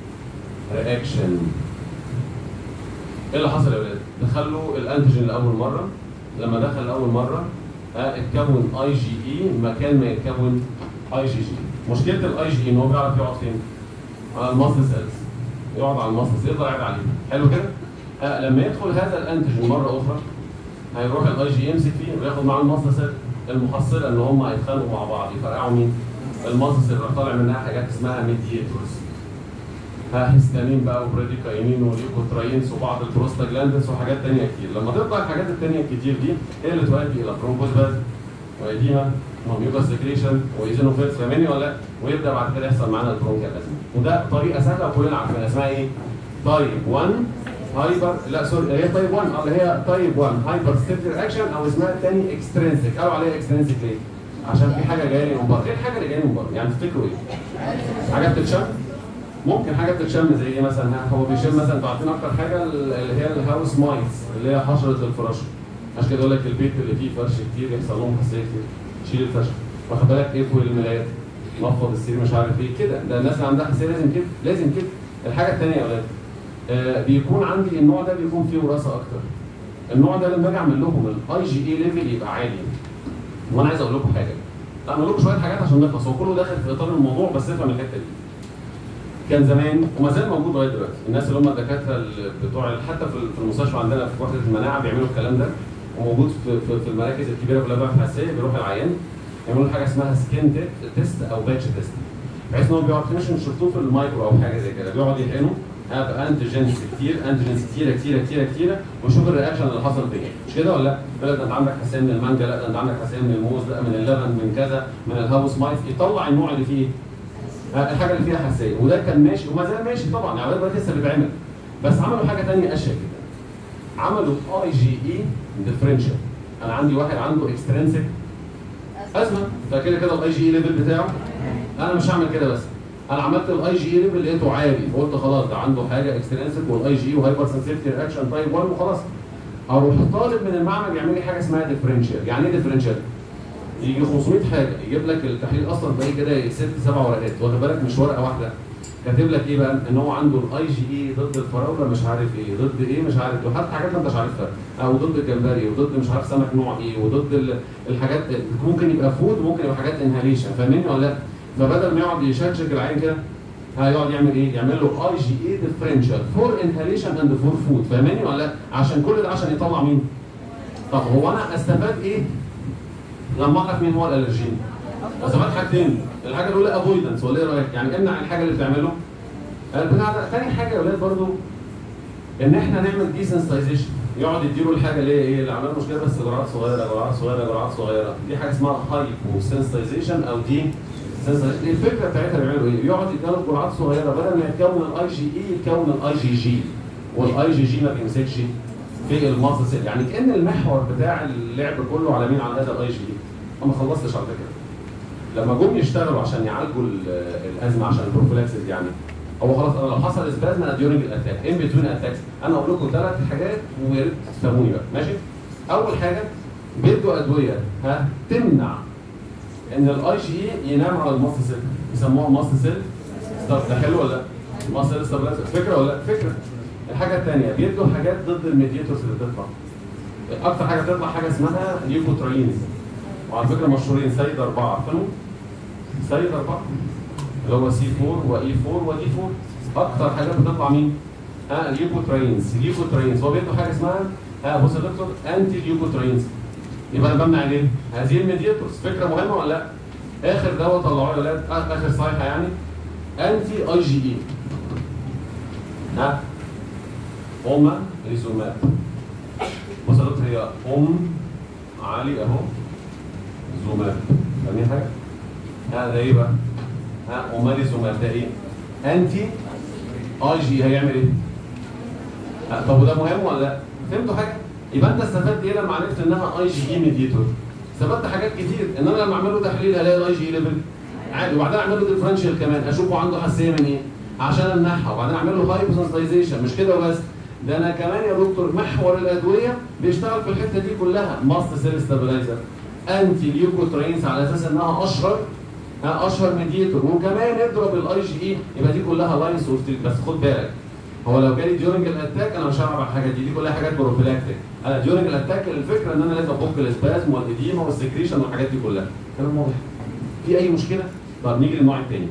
رياكشن ايه اللي حصل يا ولاد؟ دخلوا الانتيجين لاول مره لما دخل لاول مره ها اتكون اي جي اي مكان ما يتكون اي جي جي مشكله الاي جي ان هو بيعرف يقعد فين؟ على الماسل سيلز يقعد على الماسل سيلز يقدر يقعد عليها حلو كده؟ آه لما يدخل هذا الانتيجين مره اخرى هيروح الاي جي يمسك فيه وياخد معاه الماسل سيل المحصله ان هم هيتخانقوا مع بعض يفرقعوا مين؟ الماسل سيل راح طالع منها حاجات اسمها ميدياتورز ها هيستامين بقى وبريديكاينين وليكوتراينز وبعض البروستاجلاندس وحاجات تانية كتير لما تطلع الحاجات التانية الكتير دي هي اللي تؤدي الى برونكوسباز وايديما وميوكاس سكريشن وايزينوفيلز فاهمني ولا لا؟ ويبدا بعد كده يحصل معانا البرونكيال ازمه وده طريقه سهله وكلنا عارفينها اسمها ايه؟ تايب 1 هايبر لا سوري هي تايب 1 اللي هي تايب 1 هايبر ستيبلر اكشن او اسمها الثاني اكسترنسك قالوا عليها اكسترنسك ليه؟ عشان في حاجه جايه لي من بره ايه الحاجه اللي جايه لي من بره؟ يعني تفتكروا ايه؟ حاجات بتتشم؟ ممكن حاجه بتتشم زي ايه مثلا هو بيشم مثلا انتوا عارفين اكتر حاجه اللي هي الهاوس مايتس اللي هي حشره الفراش عشان كده يقول لك البيت اللي فيه فرش كتير يحصل لهم حساسيه كتير شيل الفرش واخد بالك ايه فوق الملايات نفض السرير مش عارف ايه كده ده الناس اللي عندها حساسيه لازم كده لازم كده الحاجه الثانيه يا ولاد آه بيكون عندي النوع ده بيكون فيه وراثه اكتر النوع ده لما اجي اعمل لهم الاي جي اي ليفل يبقى عالي وانا عايز اقول لكم حاجه اعمل لكم شويه حاجات عشان نخلص هو كله داخل في اطار الموضوع بس افهم الحته دي كان زمان وما زال موجود لغايه دلوقتي الناس اللي هم الدكاتره اللي بتوع حتى في المستشفى عندنا في وحده المناعه بيعملوا الكلام ده وموجود في, في, في المراكز الكبيره كلها بقى في حساسيه بيروح العيان يعملوا حاجه اسمها سكين تيست او باتش تيست بحيث ان هو بيقعد مش شفتوه في المايكرو او حاجه زي كده بيقعد يحقنه انتيجنز كتير انتيجنز كتيره كتيره كتيره كتيره ويشوف الرياكشن اللي حصل فيه مش كده ولا لا؟ يقول لك ده انت عندك حساسيه من المانجا لا ده انت عندك حساسيه من الموز لا من اللبن من كذا من الهاوس مايت يطلع النوع اللي فيه الحاجه اللي فيها حساسيه وده كان ماشي وما زال ماشي طبعا يعني دلوقتي لسه بيتعمل بس عملوا حاجه ثانيه اشيك جدا عملوا اي جي اي ديفرنشال انا عندي واحد عنده اكسترنسك ازمه فكده كده الاي جي اي ليفل بتاعه انا مش هعمل كده بس انا عملت الاي جي اي ليفل لقيته عالي فقلت خلاص ده عنده حاجه اكسترنسك والاي جي اي وهايبر سنسيتيف رياكشن تايب 1 وخلاص اروح طالب من المعمل يعمل لي حاجه اسمها ديفرنشال يعني ايه ديفرنشال؟ يجي 500 حاجه يجيب لك التحليل اصلا تلاقيه كده ست سبع ورقات واخد بالك مش ورقه واحده كاتب لك ايه بقى ان هو عنده الاي جي اي ضد الفراوله مش عارف ايه ضد ايه مش عارف ايه وحتى حاجات ما انتش عارفها او ضد الجمبري وضد مش عارف سمك نوع ايه وضد الحاجات ممكن يبقى فود وممكن يبقى حاجات انهاليشن فاهمني ولا لا؟ فبدل ما يقعد يشكشك العين كده هيقعد يعمل ايه؟ يعمل له اي جي اي ديفرنشال فور انهاليشن اند فور فود فاهماني ولا لا؟ عشان كل ده عشان يطلع مين؟ طب هو انا استفاد ايه لما اعرف مين هو الالرجين؟ استفاد حاجتين الحاجه الاولى افويدنس ولا ايه رايك؟ يعني امنع الحاجه اللي بتعمله البتاع ده تاني حاجه يا ولاد برضو ان احنا نعمل ديسنسيتايزيشن يقعد يديله الحاجه اللي هي ايه اللي عملها مشكله بس جرعات صغيره جرعات صغيره جرعات صغيره دي حاجه اسمها هايبو سنسيتايزيشن او دي الفكره بتاعتها بيعملوا ايه؟ يقعد يديله جرعات صغيره بدل ما يتكون الاي جي اي يتكون الاي جي جي والاي جي جي ما بيمسكش في الماسل سيل يعني كان المحور بتاع اللعب كله على مين على هذا الاي جي اي انا ما خلصتش على فكره لما جم يشتغلوا عشان يعالجوا الازمه عشان البروفيلاكسيس يعني هو خلاص انا لو حصل اسبازم انا ديورنج الاتاك ان بتوين اتاكس انا اقول لكم ثلاث حاجات ويا ريت تفهموني بقى ماشي اول حاجه بيدوا ادويه ها تمنع ان الاي جي اي ينام على الماست سيل يسموها ماست سيل طب ده حلو ولا لا؟ مصر ستابلايزر فكره ولا لا؟ فكره الحاجه الثانيه بيدوا حاجات ضد الميديتورز اللي بتطلع اكتر حاجه بتطلع حاجه اسمها ليوكوترينز وعلى فكره مشهورين سيد اربعه عارفينهم؟ سيد اربعه اللي هو سي 4 واي 4 ودي 4 اكتر حاجات بتطلع مين؟ اه ليوكوترينز ليوكوترينز هو بيدوا حاجه اسمها اه بص يا دكتور انتي ليوكوترينز يبقى انا بمنع ليه؟ هذه الميديتورز فكره مهمه ولا لا؟ اخر دواء طلعوه يا ولاد آه، اخر صيحه يعني انتي اي جي اي ها هما ريزومات بص يا دكتور هي ام علي اهو زومات فاهمين حاجه؟ ها ده ايه بقى؟ ها امال ريزومات ده ايه؟ انتي اي جي هيعمل ايه؟ ها، طب وده مهم ولا لا؟ فهمتوا حاجه؟ يبقى انت استفدت ايه لما عرفت انها اي جي اي ميديتور؟ استفدت حاجات كتير ان انا لما اعمل له تحليل هلاقي الاي جي اي ليفل عادي وبعدين اعمل له ديفرنشال كمان اشوفه عنده حساسيه من ايه؟ عشان امنعها وبعدين اعمل له هايبوسنسيزيشن مش كده وبس ده انا كمان يا دكتور محور الادويه بيشتغل في الحته دي كلها ماست سيل ستابلايزر انتي ليوكوترينز على اساس انها اشهر ها، اشهر ميديتور وكمان اضرب الاي جي اي يبقى دي كلها لاينز بس خد بالك هو لو جالي ديورنج الاتاك انا مش هعرف على الحاجه دي دي كلها حاجات بروفيلاكتيك انا ديورنج الاتاك الفكره ان انا لازم افك الاسبازم والاديمه والسكريشن والحاجات دي كلها كلام واضح في اي مشكله؟ طب نيجي للنوع الثاني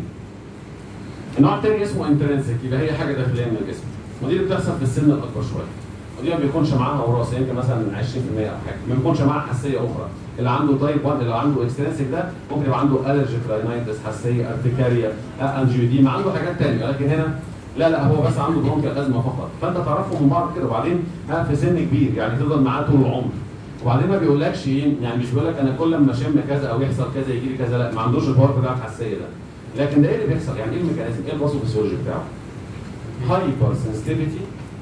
النوع الثاني اسمه انترنسك يبقى هي حاجه داخليه من الجسم ودي اللي بتحصل في السن الاكبر شويه ودي ما بيكونش معاها وراثه يمكن مثلا 20% او حاجه ما بيكونش معاها حساسيه اخرى اللي عنده تايب 1 اللي عنده اكسترنسك ده ممكن يبقى عنده الرجيك راينايتس حساسيه ارتكاريا انجيوديما عنده حاجات ثانيه لكن هنا لا لا هو بس عنده برونكيال ازمه فقط فانت تعرفهم من بعض كده وبعدين ها في سن كبير يعني تفضل معاه طول العمر وبعدين ما بيقولكش ايه يعني مش بيقول لك انا كل ما اشم كذا او يحصل كذا يجي لي كذا لا ما عندوش الباور بتاع الحساسيه ده لكن ده ايه اللي بيحصل يعني ايه الميكانيزم ايه الباثوفيسيولوجي بتاعه هايبر سنسيتيفيتي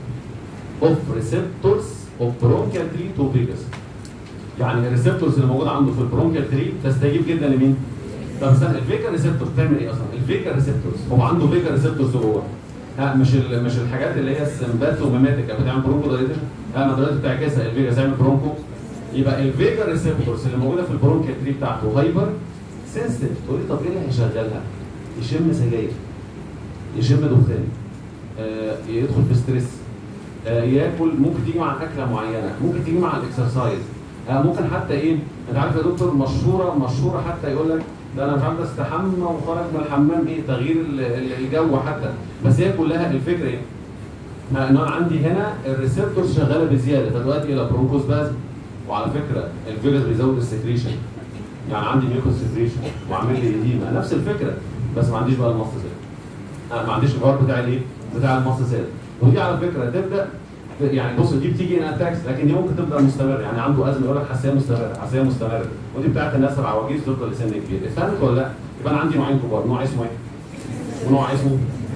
اوف ريسبتورز اوف برونكيال تري تو فيجاس يعني الريسبتورز اللي موجوده عنده في البرونكيال تري تستجيب جدا لمين؟ طب استنى الفيجا ريسبتور بتعمل ايه اصلا؟ الفيجا ريسبتورز هو عنده فيجا ريسبتورز جوه ها مش ال- مش الحاجات اللي هي السمباثوميماتيك بتعمل برونكو دايليتيشن ها ما دلوقتي بتعكسها الفيجا تعمل برونكو يبقى الفيجا ريسبتورز اللي موجوده في البرونكيال تري بتاعته هايبر سنسيتيف تقول لي طب ايه اللي هيشغلها؟ يشم سجاير يشم دخان آه يدخل في ستريس آه ياكل ممكن تيجي مع اكله معينه ممكن تيجي مع الاكسرسايز آه ممكن حتى ايه انت عارف يا دكتور مشهوره مشهوره حتى يقول لك ده انا مش عارف استحمى وخرج من الحمام ايه تغيير ال- ال- الجو حتى بس هي كلها الفكره ايه؟ آه، ان انا عندي هنا الريسبتور شغاله بزياده فتؤدي الى برونكوسبازم وعلى فكره الفيروس بيزود السكريشن يعني عندي ميوكوس سكريشن وعامل لي اديمه نفس الفكره بس ما عنديش بقى المص سيل آه ما عنديش الباور بتاع الايه؟ بتاع المص سيل ودي على فكره تبدا يعني بص دي بتيجي ان اتاكس لكن دي ممكن تبدا مستمر يعني عنده ازمه يقول لك حساسيه مستمره حساسيه مستمره ودي بتاعت الناس العواجيز تفضل لسن كبير فهمت ولا لا؟ يبقى انا عندي نوعين كبار نوع اسمه ايه؟ ونوع اسمه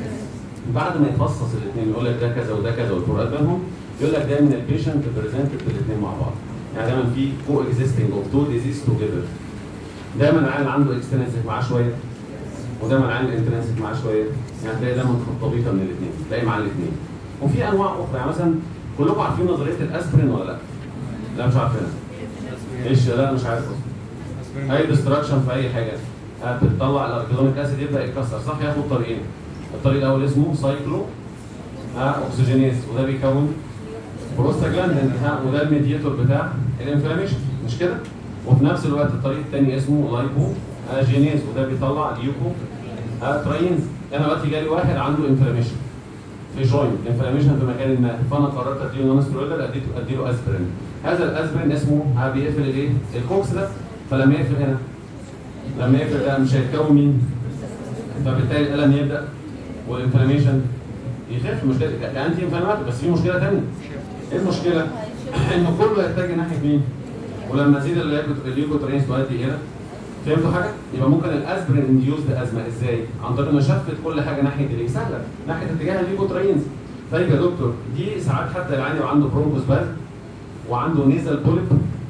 بعد ما يفصص الاثنين يقول لك ده كذا وده كذا والفروقات بينهم يقول لك دايما البيشنت بريزنتد بالاثنين مع بعض يعني دايما في كو اكزيستنج اوف تو ديزيز توجذر دايما العيان عنده اكسترنسك معاه شويه ودايما العيان الانترنسك معاه شويه يعني تلاقي دايما خطابيطه من الاثنين تلاقي مع الاثنين وفي انواع اخرى يعني مثلا كلكم عارفين نظريه الاسبرين ولا لا؟ لا مش عارفينها ايش لا مش عارف اصلا اي ديستراكشن في اي حاجه آه، بتطلع الاركيدونيك اسيد يبدا يتكسر صح ياخد طريقين الطريق الاول اسمه سايكلو ها اوكسجينيز وده بيكون بروستاجلاندين ها وده الميديتور بتاع الانفلاميشن مش كده؟ وفي نفس الوقت الطريق الثاني اسمه لايبو آه، جينيز وده بيطلع اليوكو آه، تراينز انا دلوقتي جالي واحد عنده انفلاميشن في جوينت انفلاميشن في مكان ما فانا قررت اديله نون ستيرويدال اديته اديله اسبرين هذا الاسبرين اسمه ها بيقفل الايه؟ الكوكس ده فلما يقفل هنا لما يقفل ده مش هيتكون مين؟ فبالتالي الالم يبدا والانفلاميشن يخف مشكله كانتي انفلاماتوري بس في مشكله ثانيه ايه المشكله؟ ان كله يتجه ناحيه مين؟ ولما تزيد الليوكوترينز تؤدي الى فهمتوا حاجه؟ يبقى ممكن الاسبرين انديوزد ازمه ازاي؟ عن طريق انه شفت كل حاجه ناحيه الايه؟ سهله ناحيه اتجاه الليوكوترينز طيب يا دكتور دي ساعات حتى العيان يبقى عنده برونكوسباز وعنده نيزل بوليب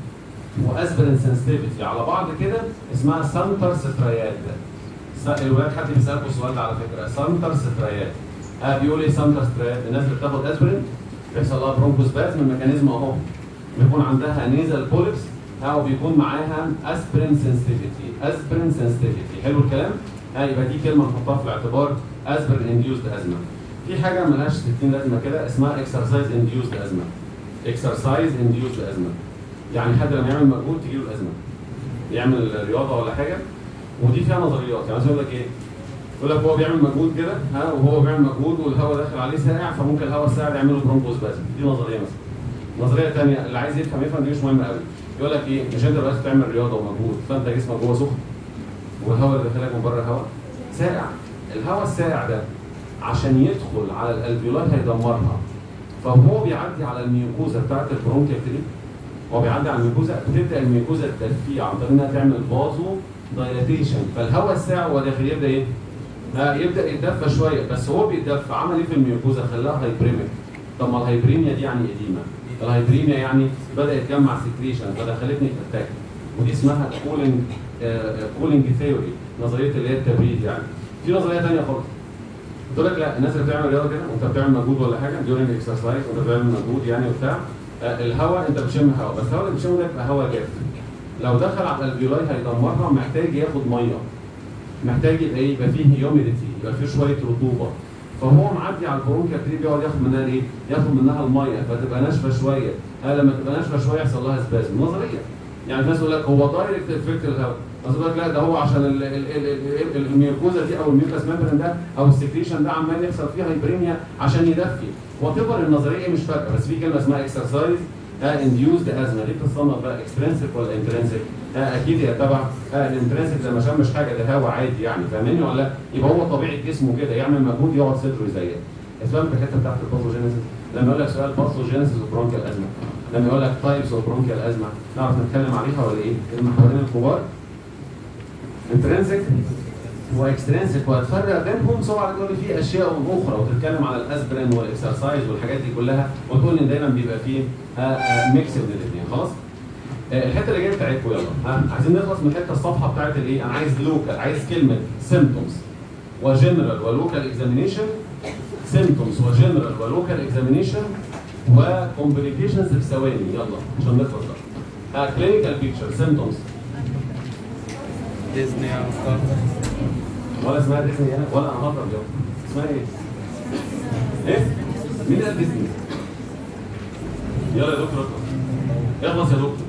واسبرين سنسيتيفيتي على بعض كده اسمها سانتر ستريات الولاد حد بيسالكم السؤال ده على فكره سانتر ستريات اه بيقول ايه سانتر ستريات الناس اللي بتاخد اسبرين بيحصل لها برونكوسباز من ميكانيزم اهو بيكون عندها نيزل بوليبس او بيكون معاها اسبرين سنسيتيفيتي اسبرين سنسيتيفيتي حلو الكلام ها يبقى دي كلمه نحطها في الاعتبار اسبرين انديوزد ازمه في حاجه ملهاش 60 لازمه كده اسمها اكسرسايز انديوزد ازمه اكسرسايز انديوزد ازمه يعني حد لما يعمل مجهود تجي له الازمه يعمل رياضه ولا حاجه ودي فيها نظريات يعني عايز اقول لك ايه يقول لك هو بيعمل مجهود كده ها وهو بيعمل مجهود والهواء داخل عليه ساقع فممكن الهواء الساقع يعمل له برونكوس بازم دي نظريه مثلا نظريه ثانيه اللي عايز يفهم يفهم دي مش مهمه قوي يقول لك ايه مش انت دلوقتي بتعمل رياضه ومجهود فانت جسمك جوه سخن والهواء اللي داخلك من بره هواء ساقع الهواء الساقع ده عشان يدخل على الالفيولاي هيدمرها فهو بيعدي على الميوكوزا بتاعت البرونكيال تري هو بيعدي على الميوكوزا بتبدا الميوكوزا تدفيه عن طريق انها تعمل بازو دايلاتيشن فالهواء الساقع وهو داخل يبدا ايه؟ ها يبدا يتدفى شويه بس هو بيتدفى عمل ايه في الميوكوزا خلاها هايبريميك طب ما الهايبريميا دي يعني اديمه الهايبريميا يعني بدا يتجمع سكريشن فدخلتني في اتاك ودي اسمها كولينج كولينج ثيوري نظريه اللي هي التبريد يعني في نظريه ثانيه خالص قلت لك لا الناس اللي بتعمل رياضه كده وانت بتعمل مجهود ولا حاجه ديورنج اكسرسايز وانت بتعمل مجهود يعني وبتاع آه، الهواء انت بتشم هواء بس الهواء اللي بتشمه ده يبقى هواء جاف لو دخل على الفيولاي هيدمرها محتاج ياخد ميه محتاج يبقى ايه يبقى فيه هيوميديتي يبقى فيه شويه رطوبه فهو معدي على البرونكيا تري بيقعد ياخد منها ايه؟ ياخد منها الميه فتبقى ناشفه شويه ها لما تبقى ناشفه شويه يحصل لها سبازم نظريه يعني الناس يقول لك هو دايركت افكت الهواء بس يقول لك لا ده هو عشان ال- ال- ال- ال- الميوكوزا دي او الميوكاس ممبرين ده او السكريشن ده عمال يحصل فيه هايبريميا عشان يدفي وتبر النظريه مش فارقه بس في كلمه اسمها اكسرسايز انديوزد ازمه دي بتتصنف بقى اكسترنسك ولا انترنسك؟ اكيد هي تبع الانترنسك زي ما شمش حاجه ده هوا عادي يعني فاهمني ولا لا؟ يبقى هو طبيعه جسمه كده يعمل مجهود يقعد صدره يزيق. فاهم في الحته بتاعت الباثوجينيسيس؟ لما يقول لك سؤال باثوجينيسيس وبرونكيال ازمه لما يقول لك تايبس اوف برونكيال ازمه نعرف نتكلم عليها ولا ايه؟ المحورين الكبار انترنسك واكسترنسك وهتفرق بينهم سواء تقول لي في اشياء اخرى وتتكلم على الاسبرين والاكسرسايز والحاجات دي كلها وتقول ان دايما بيبقى فيه ميكس من الاثنين خلاص؟ آه، الحته اللي جايه بتاعتكم يلا ها عايزين نخلص من الحته الصفحه بتاعت الايه؟ انا عايز لوكال عايز كلمه سيمتومز وجنرال ولوكال اكزامينيشن سيمتومز وجنرال ولوكال اكزامينيشن وكومبليكيشنز في ثواني يلا عشان نخلص بقى. كلينيكال بيكتشر سيمتومز ديزني يا مصطفى ولا اسمها ديزني هنا ولا انا هضرب اليوم اسمها ايه؟ ايه؟ مين قال ديزني؟ يلا يا دكتور اخلص اخلص يا دكتور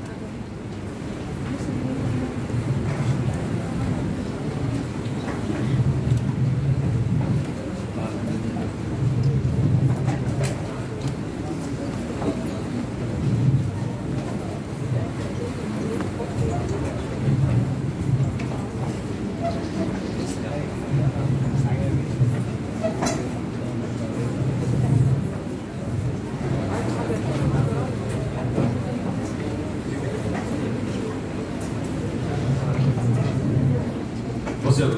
بص يا دكتور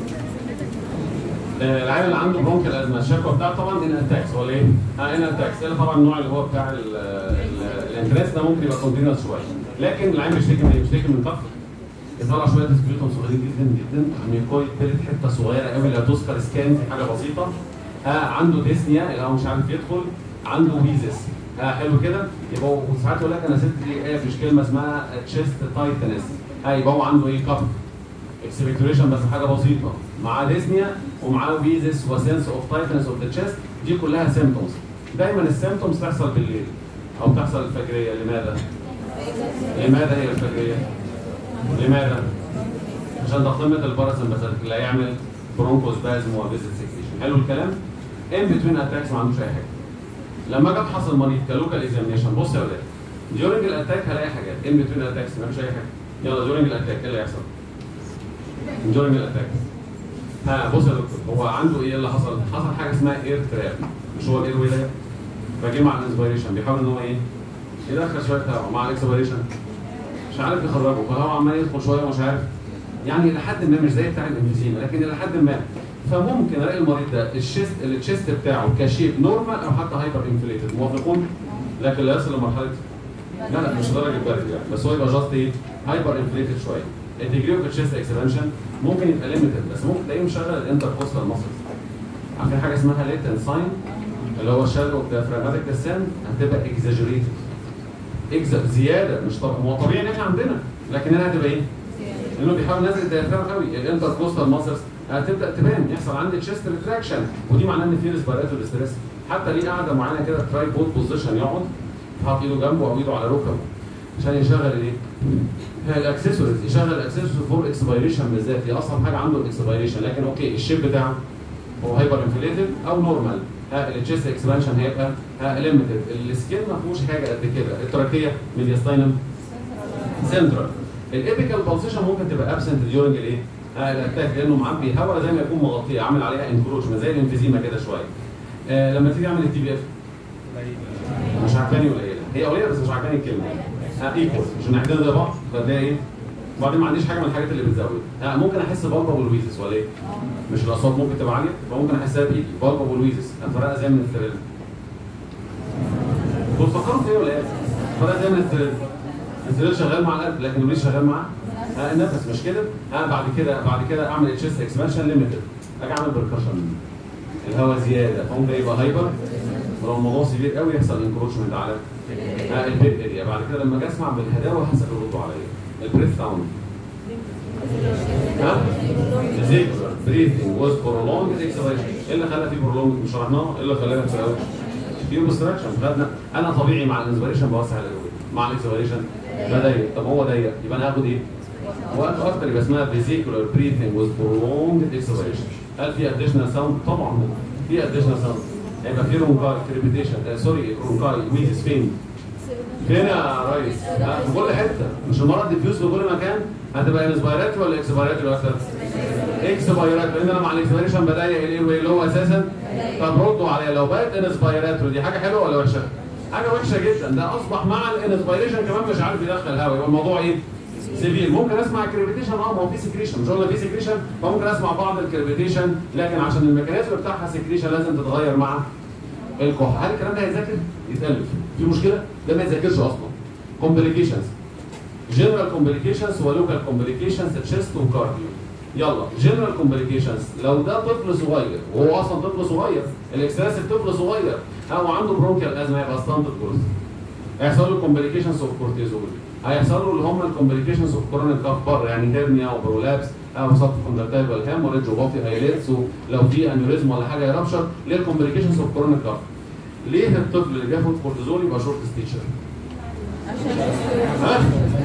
آه، العيال اللي عنده برونكيال ازمه الشكوى بتاعته طبعا ان اتاكس ولا ايه؟ اه ان اتاكس الا طبعا النوع اللي هو بتاع ال- ال- الانتريس ده ممكن يبقى كونتينوس شويه لكن العيال بيشتكي من ايه؟ بيشتكي من كف يطلع شويه ديسبيوتهم صغيرين جدا جدا ميكويد تلت حته صغيره قوي لا تذكر سكان في حاجه بسيطه ها عنده ديسنيا اللي هو مش عارف يدخل عنده ويزس ها حلو كده يبقى هو ساعات يقول لك انا ست ايه مش كلمه اسمها تشيست تايتنس ها يبقى هو عنده ايه كف اكسبكتوريشن بس حاجه بسيطه مع ديسنيا ومعاه فيزس وسنس اوف تايتنس اوف ذا تشيست دي كلها سيمتومز دايما السيمتومز تحصل بالليل او تحصل الفجريه لماذا؟ لماذا هي الفجريه؟ لماذا؟ عشان تقلمة الباراسمباثيك اللي هيعمل برونكوس بازم وفيزيت سكريشن حلو الكلام؟ ان بتوين اتاكس ما عندوش اي حاجه لما اجي افحص المريض كلوكال اكزامينشن بص يا ولاد ديورنج الاتاك هلاقي حاجات ان بتوين اتاكس ما فيش اي حاجه يلا ديورنج الاتاك ايه اللي هيحصل؟ ديورنج الاتاك ها بص يا دكتور هو عنده ايه اللي حصل؟ حصل حاجه اسمها اير تراب مش هو الاير واي ده فجه مع الانسبيريشن بيحاول ان هو ايه؟ يدخل شويه هواء مع الاكسبيريشن مش عارف يخرجه فالهواء عمال يدخل شويه ومش عارف يعني الى حد ما مش زي بتاع الانفيزيما لكن الى حد ما فممكن الاقي المريض ده الشيست التشيست بتاعه كشيب نورمال او حتى هايبر انفليتد موافقون لكن لا يصل لمرحله لا لا مش درجه برد يعني بس هو يبقى جاست ايه هايبر انفليتد شويه الديجري اوف الشيست اكسبانشن ممكن يبقى ليميتد بس ممكن تلاقيه مشغل الانتركوستال ماسلز عارفين حاجه اسمها ليتن ساين اللي هو شادو اوف ديافراجماتيك ديسنت هتبقى اكزاجريتد اكزا زياده مش طبيعي هو طبيعي ان احنا عندنا لكن هنا هتبقى ايه؟ لانه بيحاول ينزل الديافرام قوي الانتركوستال ماسلز هتبدا تبان يحصل عندي تشيست ريتراكشن ودي معناه ان في ريسبيراتوري ستريس حتى ليه قاعده معينه كده تراي بوت بوزيشن يقعد حاطط ايده جنبه او ايده على ركبه عشان يشغل الايه؟ الاكسسوارز يشغل الاكسسوارز فور اكسبيريشن بالذات هي اصلا حاجه عنده الاكسبيريشن لكن اوكي الشيب بتاعه هو هايبر انفليتد او نورمال ها التشيست اكسبانشن هيبقى ها ليميتد السكين ما فيهوش حاجه قد كده التراكيه ميدياستاينم سنترال الابيكال بالسيشن ممكن تبقى ابسنت ديورنج الايه؟ ها الاتاك لانه معبي هواء زي ما يكون مغطيه عامل عليها انكروشمنت زي الانفيزيما كده شويه آه لما تيجي اعمل التي بي اف مش عجباني قليله هي قليله بس مش عجباني الكلمه ها ايكوال مش نحدد زي بعض فده ايه؟ وبعدين ما عنديش حاجه من الحاجات اللي بتزود ها ممكن احس بالبا والويزس ولا ايه؟ مش الاصوات ممكن تبقى عاليه فممكن احسها بايدي بالبا والويزس افرقها زي من الثريل دول فكروا في ايه ولا ايه؟ فرقها زي من الثريل الثريل شغال مع القلب لكن الويز شغال مع ها النفس مش كده؟ ها بعد كده بعد كده اعمل تشيست اكسبانشن ليميتد اجي اعمل بركشن الهواء زياده فهم ده يبقى هايبر ولو الموضوع سيفير قوي يحصل انكروشمنت على ها البيت اريا بعد كده لما اجي اسمع بالهداوه حسب يردوا عليا البريث ساوند ها زيكولار بريثنج واز prolonged exhalation ايه اللي خلى فيه prolonged مش شرحناه ايه اللي خلاها في الاول في اوبستراكشن خدنا انا طبيعي مع الانسبيريشن بوسع الاول مع الاكسبيريشن بضيق طب هو ضيق يبقى انا هاخد ايه؟ وقت اكتر يبقى اسمها فيزيكولار بريثنج واز prolonged exhalation هل في اديشنال ساوند؟ طبعا في اديشنال ساوند هيبقى في رونكاي كريبيتيشن آه سوري رونكاي ويزز فين؟ فين يا ريس؟ آه، في كل حته مش المرض ديفيوز في كل مكان هتبقى انسبيراتوري ولا اكسبيراتوري اكتر؟ اكسبيراتوري لان انا مع الاكسبيريشن بضيق الايه اللي هو اساسا طب ردوا عليا لو بقت انسبيراتوري دي حاجه حلوه ولا وحشه؟ حاجه وحشه جدا ده اصبح مع الانسبيريشن كمان مش عارف يدخل هواء يبقى الموضوع ايه؟ سيفير ممكن اسمع كريبيتيشن اه ما هو في سكريشن مش قلنا في سكريشن فممكن اسمع بعض الكريبيتيشن لكن عشان الميكانيزم بتاعها سكريشن لازم تتغير مع الكحه هل الكلام ده هيتذاكر؟ يتالف في مشكله؟ ده ما يتذاكرش اصلا كومبليكيشنز جنرال كومبليكيشنز ولوكال كومبليكيشنز تشيست وكارديو يلا جنرال كومبليكيشنز لو ده طفل صغير وهو اصلا طفل صغير الاكسلاسيف طفل صغير او عنده برونكيال ازمه يبقى ستاندرد كورس هيحصل له كومبليكيشنز اوف كورتيزول هيحصل له اللي هم الكومبليكيشنز اوف كورونيك كاف بر يعني هيرنيا وبرولابس او سب كوندكتايفال هيموريدج وبافي هايليتس ولو في انيوريزم ولا حاجه يربشر ليه الكومبليكيشنز اوف كورونيك كاف ليه الطفل اللي بياخد كورتيزول يبقى شورت ستيتشر؟ ها؟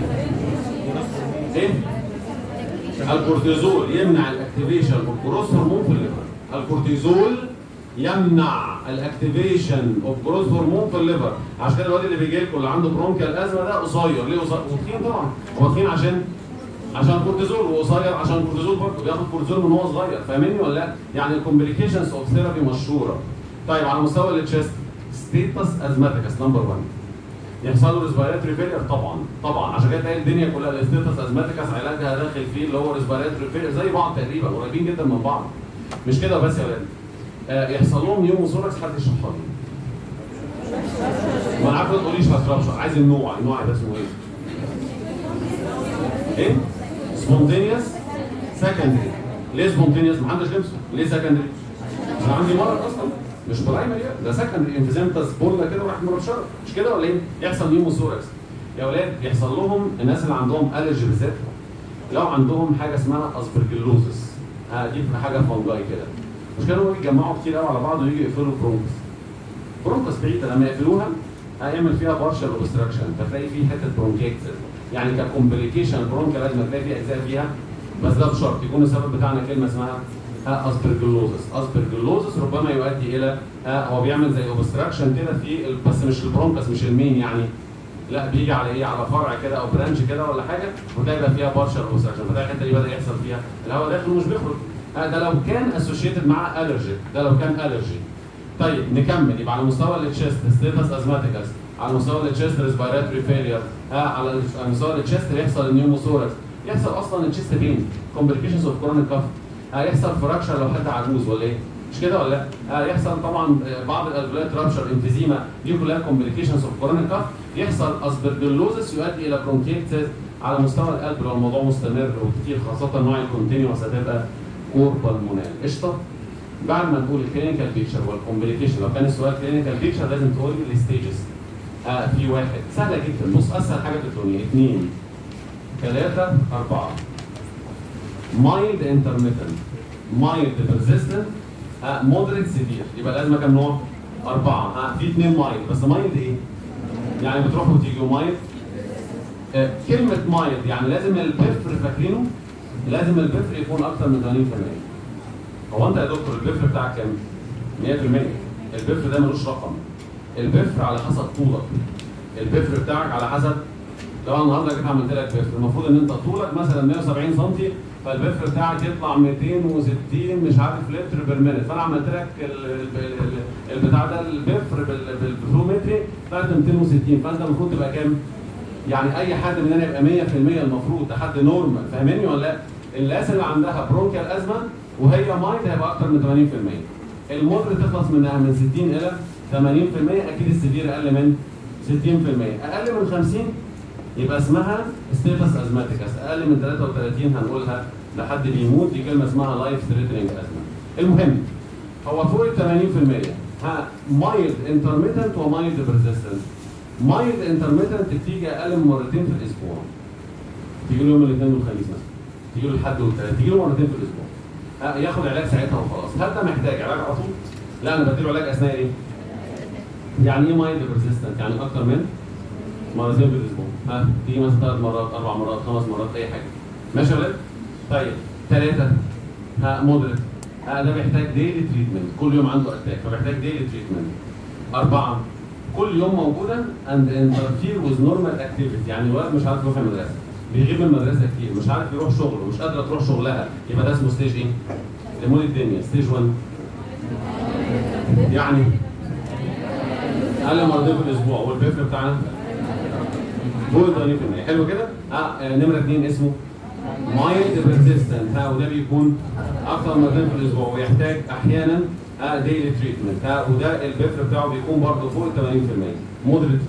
ايه؟ الكورتيزول يمنع الاكتيفيشن اوف جروث هرمون في الليفر الكورتيزول يمنع الاكتيفيشن اوف جروث هرمون في الليفر عشان كده الواد اللي بيجي لكم اللي عنده برونكيال ازمه ده قصير ليه قصير؟ وتخين طبعا هو تخين عشان عشان كورتيزول وقصير عشان كورتيزول برضه بياخد كورتيزول من هو صغير فاهمني ولا لا؟ يعني الكومبليكيشنز اوف ثيرابي مشهوره طيب على مستوى التشيست ستيتس ازماتيكس نمبر 1 يحصل له ريسبيراتوري فيلير طبعا طبعا عشان كده تلاقي الدنيا كلها الاستيتس ازماتيكس علاجها داخل فيه اللي هو ريسبيراتوري فيلير زي بعض تقريبا قريبين جدا من بعض مش كده بس يا ولاد آه يحصل لهم نيوموثوركس حد يشرحها لي ما انا عارف ما تقوليش هتربشر عايز النوع النوع ده اسمه ايه؟ ايه؟ سبونتينيوس سكندري ليه سبونتينيوس؟ محدش لمسه ليه سكندري؟ انا عندي مرض اصلا مش برايمري ده سكندري انفيزيمتاس بولا كده وراح مرشره مش كده ولا ايه؟ يحصل نيوموثوركس يا اولاد يحصل لهم الناس اللي عندهم الرجي بالذات لو عندهم حاجه اسمها اسبرجلوزس ها دي بتبقى حاجه فانجاي كده مش كانوا بيتجمعوا كتير قوي على بعض ويجوا يقفلوا برونكس برونكس بعيده لما يقفلوها هيعمل فيها بارشال اوبستراكشن فتلاقي فيه حته برونكيتس يعني ككومبليكيشن برونكا لازم تلاقي فيه اجزاء فيها بس ده بشرط يكون السبب بتاعنا كلمه اسمها اسبرجلوزس اسبرجلوزس ربما يؤدي الى ها هو بيعمل زي اوبستراكشن كده في ال- بس مش البرونكس مش المين يعني لا بيجي على ايه على فرع كده او برانش كده ولا حاجه وتلاقي بقى فيها بارشال اوبستراكشن فتلاقي الحته دي بدا يحصل فيها الهواء داخل ومش بيخرج آه، ده لو كان اسوشيتد مع الرجي ده لو كان الرجي طيب نكمل يبقى على مستوى التشيست ستيتس ازماتيكس على مستوى التشيست ريسبيراتوري فيلير ها على ال- على مستوى التشيست يحصل النيوموثوركس يحصل اصلا التشيست بين كومبليكيشنز اوف كرونيك كاف هيحصل فراكشر لو حد عجوز ولا ايه؟ مش كده ولا لا؟ هيحصل طبعا آه، بعض الالفولات رابشر انفيزيما دي كلها كومبليكيشنز اوف كرونيك كاف يحصل اسبرجلوزس يؤدي الى برونكيتس على مستوى القلب لو الموضوع مستمر وكتير خاصه نوع الكونتينيوس هتبقى كور بالمونال قشطه؟ بعد ما نقول الكلينيكال بيكتشر والكومبليكيشن لو كان السؤال كلينيكال بيكتشر لازم تقول لي الستيجز آه في واحد سهله جدا بص اسهل حاجه في الدنيا اثنين ثلاثه اربعه مايلد انترميتنت مايلد بيرسيستنت مودريت سيفير يبقى لازم كام نوع؟ أربعة ها في اثنين مايلد بس مايلد إيه؟ يعني بتروحوا وتيجوا مايلد آه، كلمة مايلد يعني لازم البفر فاكرينه؟ لازم البفر يكون أكثر من 80% هو أنت يا دكتور البفر بتاعك كام؟ 100% البفر ده ملوش رقم البفر على حسب طولك البفر بتاعك على حسب لو انا النهارده جيت عملت لك بفر المفروض ان انت طولك مثلا 170 سم فالبفر بتاعك يطلع 260 مش عارف لتر بير مينت فانا عملت لك ال- ال- ال- البتاع ده البفر بال- بالفلومتري طلعت 260 فانت المفروض تبقى كام؟ يعني اي حد مننا يبقى 100% المفروض ده حد نورمال فاهمني ولا لا؟ الناس اللي عندها برونكيال ازمه وهي مايت هيبقى اكتر من 80% المودر تخلص منها من 60 الى 80% اكيد السيفير اقل من 60% اقل من 50 يبقى اسمها ستيتس ازماتيكس اقل من 33 هنقولها لحد بيموت دي كلمه اسمها لايف ثريتنينج ازمه المهم هو فوق ال 80% ها مايلد انترميتنت ومايلد بيرسيستنت مايلد انترميتنت بتيجي اقل من مرتين في الاسبوع تيجي له يوم الاثنين والخميس مثلا تيجي له الحد والثلاث تيجي له مرتين في الاسبوع ها ياخد علاج ساعتها وخلاص هل ده محتاج علاج على طول؟ لا انا بديله علاج اثناء ايه؟ يعني ايه مايلد بيرسيستنت؟ يعني اكتر من مرتين في الاسبوع ها تيجي مثلا ثلاث مرات اربع مرات خمس مرات اي حاجه ماشي يا ولاد؟ طيب ثلاثه ها مودريت ها ده بيحتاج ديلي تريتمنت كل يوم عنده اتاك فبيحتاج ديلي تريتمنت اربعه كل يوم موجوده اند انترفير ويز نورمال اكتيفيتي يعني الولد مش عارف يروح المدرسه بيغيب من المدرسه كتير مش عارف يروح شغله مش قادره تروح شغلها يبقى ده اسمه ستيج ايه؟ ليمون الدنيا ستيج 1 يعني اقل مرتين في الاسبوع والبيفر بتاعنا فوق ال 80% حلو كده؟ اه آه، نمره اثنين اسمه مايلد ريزيستنت ها وده بيكون اكثر من مرتين في الاسبوع ويحتاج احيانا ديلي تريتمنت ها وده البيفر بتاعه بيكون برضه فوق ال 80% مودريت